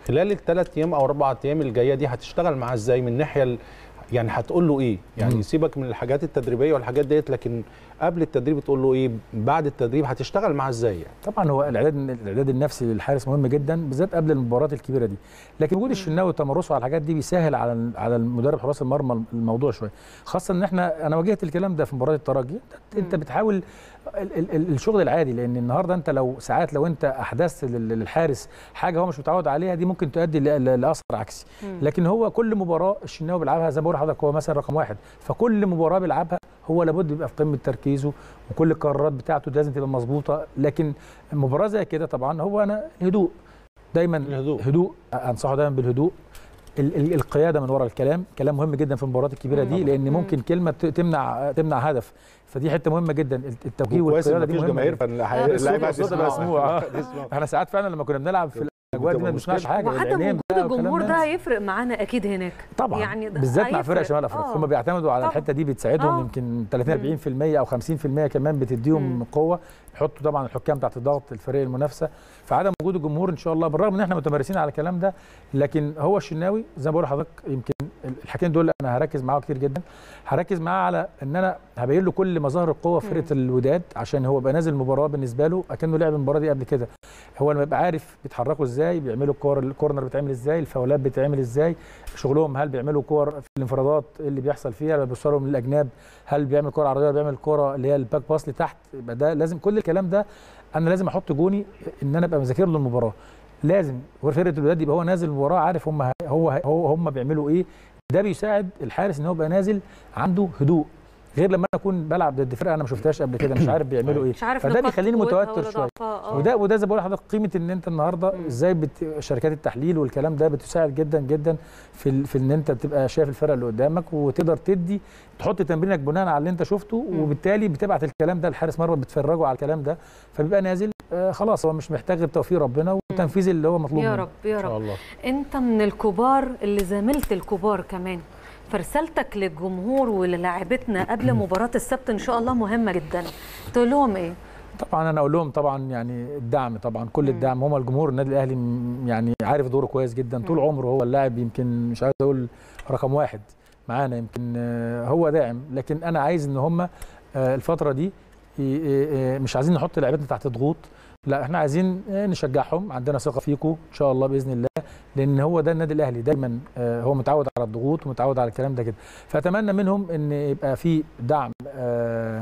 خلال الثلاث ايام او اربع ايام الجايه دي هتشتغل معاه ازاي من الناحيه ال... يعني هتقول له ايه يعني مم. سيبك من الحاجات التدريبيه والحاجات ديت لكن قبل التدريب تقول له ايه بعد التدريب هتشتغل معاه ازاي يعني طبعا هو الاعداد الاعداد النفسي للحارس مهم جدا بالذات قبل المباريات الكبيره دي لكن وجود الشناوي وتمرسه على الحاجات دي بيسهل على على المدرب حراس المرمى الموضوع شويه خاصه ان احنا انا واجهت الكلام ده في مباراه الترجي انت, انت بتحاول ال ال ال الشغل العادي لان النهارده انت لو ساعات لو انت احدثت لل- للحارس حاجه هو مش متعود عليها دي ممكن تؤدي ل- ل- لاثر عكسي لكن هو كل مباراه الشناوي بيلعبها زي ما بقول لحضرتك هو مثلا رقم واحد فكل مباراه بيلعبها هو لابد يبقى في قمه تركيزه وكل القرارات بتاعته لازم تبقى مظبوطه لكن مباراه زي كده طبعا هو انا هدوء دايما الهدوء. هدوء انصحه دايما بالهدوء ال- ال- القياده من وراء الكلام كلام مهم جدا في المباريات الكبيره دي لان ممكن كلمه ت- تمنع تمنع هدف فدي حته مهمه جدا التوجيه كويس ان والقياده دي مفيش مهمه جماهير جداً. فاللعيبه الصوت يبقى مسموع آه. احنا ساعات فعلا لما كنا بنلعب في الاجواء دي ما بتبقى بنسمعش مشكلة. حاجه وعدم العينين وجود بقى والكلام الجمهور ده. ده هيفرق معانا اكيد هناك طبعا يعني يعني ده بالذات مع فرق هيفرق. شمال افريقيا آه. هم بيعتمدوا على طبعاً. الحته دي بتساعدهم آه. يمكن 30 40% او 50% كمان بتديهم مم. قوه يحطوا طبعا الحكام تحت ضغط الفريق المنافسه فعدم وجود الجمهور ان شاء الله بالرغم ان احنا متمرسين على الكلام ده لكن هو الشناوي زي ما بقول لحضرتك يمكن الحاجتين دول انا هركز معاه كتير جدا هركز معاه على ان انا هبين له كل مظاهر القوه في فرقه الوداد عشان هو يبقى نازل المباراه بالنسبه له اكنه لعب المباراه دي قبل كده هو لما يبقى عارف بيتحركوا ازاي بيعملوا الكور الكورنر بيتعمل ازاي الفاولات بتتعمل ازاي شغلهم هل بيعملوا كور في الانفرادات إيه اللي بيحصل فيها لما بيوصلوا من الاجناب هل بيعمل كره عرضيه ولا بيعمل كره اللي هي الباك باس لتحت يبقى ده لازم كل الكلام ده انا لازم احط جوني ان انا ابقى مذاكر له المباراه لازم هو فرقه الوداد يبقى هو نازل المباراه عارف هم هو هو هم بيعملوا ايه ده بيساعد الحارس ان هو يبقى نازل عنده هدوء غير لما انا اكون بلعب ضد فرقه انا ما شفتهاش قبل كده مش عارف بيعملوا ايه مش عارف فده نقاط بيخليني قوتها متوتر ولا شويه ضعفها. آه. وده وده زي ما بقول لحضرتك قيمه ان انت النهارده ازاي بت... شركات التحليل والكلام ده بتساعد جدا جدا في ال... في ان انت تبقى شايف الفرقه اللي قدامك وتقدر تدي تحط تمرينك بناء على اللي انت شفته وبالتالي بتبعت الكلام ده لحارس مرمى بتفرجه على الكلام ده فبيبقى نازل آه خلاص هو مش محتاج غير توفيق ربنا وتنفيذ اللي هو مطلوب يا منه رب يا ان شاء رب الله انت من الكبار اللي زاملت الكبار كمان فرسالتك للجمهور وللاعبتنا قبل مباراة السبت ان شاء الله مهمة جدا تقول لهم ايه؟ طبعا انا اقول لهم طبعا يعني الدعم طبعا كل الدعم هم الجمهور النادي الاهلي م- يعني عارف دوره كويس جدا طول عمره هو اللاعب يمكن مش عايز اقول رقم واحد معانا يمكن آه، هو داعم لكن انا عايز ان هم آه، الفتره دي ي- ي- ي- مش عايزين نحط لعيبتنا تحت ضغوط لا احنا عايزين آه، نشجعهم عندنا ثقه فيكم ان شاء الله باذن الله لان هو ده النادي الاهلي دايما آه، هو متعود على الضغوط ومتعود على الكلام ده كده فاتمنى منهم ان يبقى في دعم آه،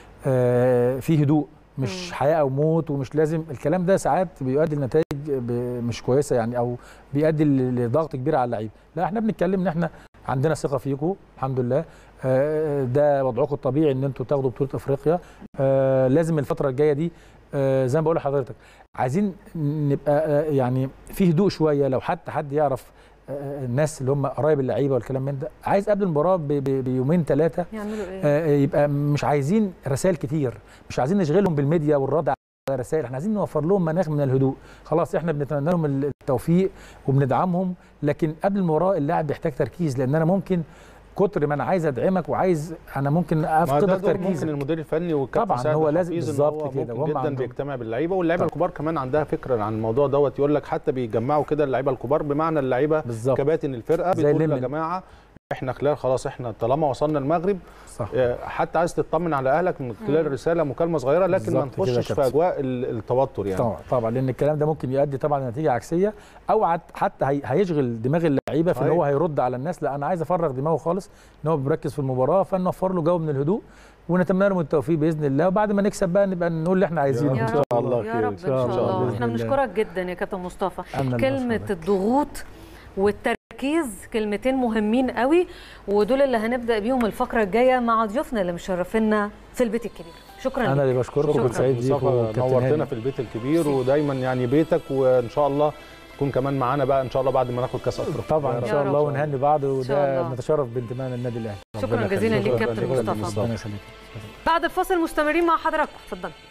آه، في هدوء مش مم. حياه او موت ومش لازم الكلام ده ساعات بيؤدي لنتائج ب- مش كويسه يعني او بيؤدي ل- لضغط كبير على اللعيبه لا احنا بنتكلم ان احنا عندنا ثقه فيكم الحمد لله آه، ده وضعكم الطبيعي ان انتوا تاخدوا بطوله افريقيا آه، لازم الفتره الجايه دي آه، زي ما بقول لحضرتك عايزين نبقى آه، يعني في هدوء شويه لو حتى حد يعرف آه، الناس اللي هم قرايب اللعيبه والكلام من ده عايز قبل المباراه ب- ب- بيومين ثلاثه يعملوا ايه؟ آه، يبقى مش عايزين رسائل كتير مش عايزين نشغلهم بالميديا والرد على رسائل احنا عايزين نوفر لهم مناخ من الهدوء خلاص احنا بنتمنى لهم التوفيق وبندعمهم لكن قبل المباراه اللاعب بيحتاج تركيز لان انا ممكن كتر ما انا عايز ادعمك وعايز انا ممكن ما ده افقدك دور ممكن تركيزك المدير الفني والكابتن طبعاً، سيد هو لازم الحفيظ إن بالظبط هو كده، ممكن وهم جدا عندهم. بيجتمع باللعيبه واللعيبه طبعاً. الكبار كمان عندها فكره عن الموضوع دوت يقول لك حتى بيجمعوا كده اللعيبه الكبار بمعنى اللعيبه بالظبط كباتن الفرقه زي بتقول يا الليمن. جماعه احنا خلال خلاص احنا طالما وصلنا المغرب صح آه، حتى عايز تطمن على اهلك من خلال رساله مكالمه صغيره لكن ما بالظبط كده يا نخشش في كابتن. اجواء ال- التوتر يعني طبعا طبعا لان الكلام ده ممكن يؤدي طبعا لنتيجه عكسيه او عت- حتى هي- هيشغل دماغ اللعيبه في ان صحيح. هو هيرد على الناس لا انا عايز افرغ دماغه خالص ان هو بيركز في المباراه فنوفر له جو من الهدوء ونتمنى لهم التوفيق باذن الله وبعد ما نكسب بقى نبقى نقول اللي احنا عايزينه يا ان رب. شاء الله يا خير. رب ان شاء الله بإذن احنا الله. بنشكرك جدا يا كابتن مصطفى أنا اللي كلمة بشكرك. الضغوط والتركيز كلمتين مهمين قوي ودول اللي هنبدأ بيهم الفقرة الجاية مع ضيوفنا اللي مشرفينا في البيت الكبير شكرا انا لك اللي بشكركم شكراً. كنت سعيد بيكم مصطفى وكابتن نورتنا هاني. في البيت الكبير ودايما يعني بيتك وان شاء الله تكون كمان معانا بقى ان شاء الله بعد ما ناخد كاس افريقيا طبعا ان يا شاء رب. الله ونهني بعض شاء وده الله. نتشرف بانتمائنا للنادي الاهلي شكرا ربنا جزيلا يخليك. ليك شكراً كابتن لك. مصطفى ربنا يخليك بعد الفاصل مستمرين مع حضراتكم اتفضل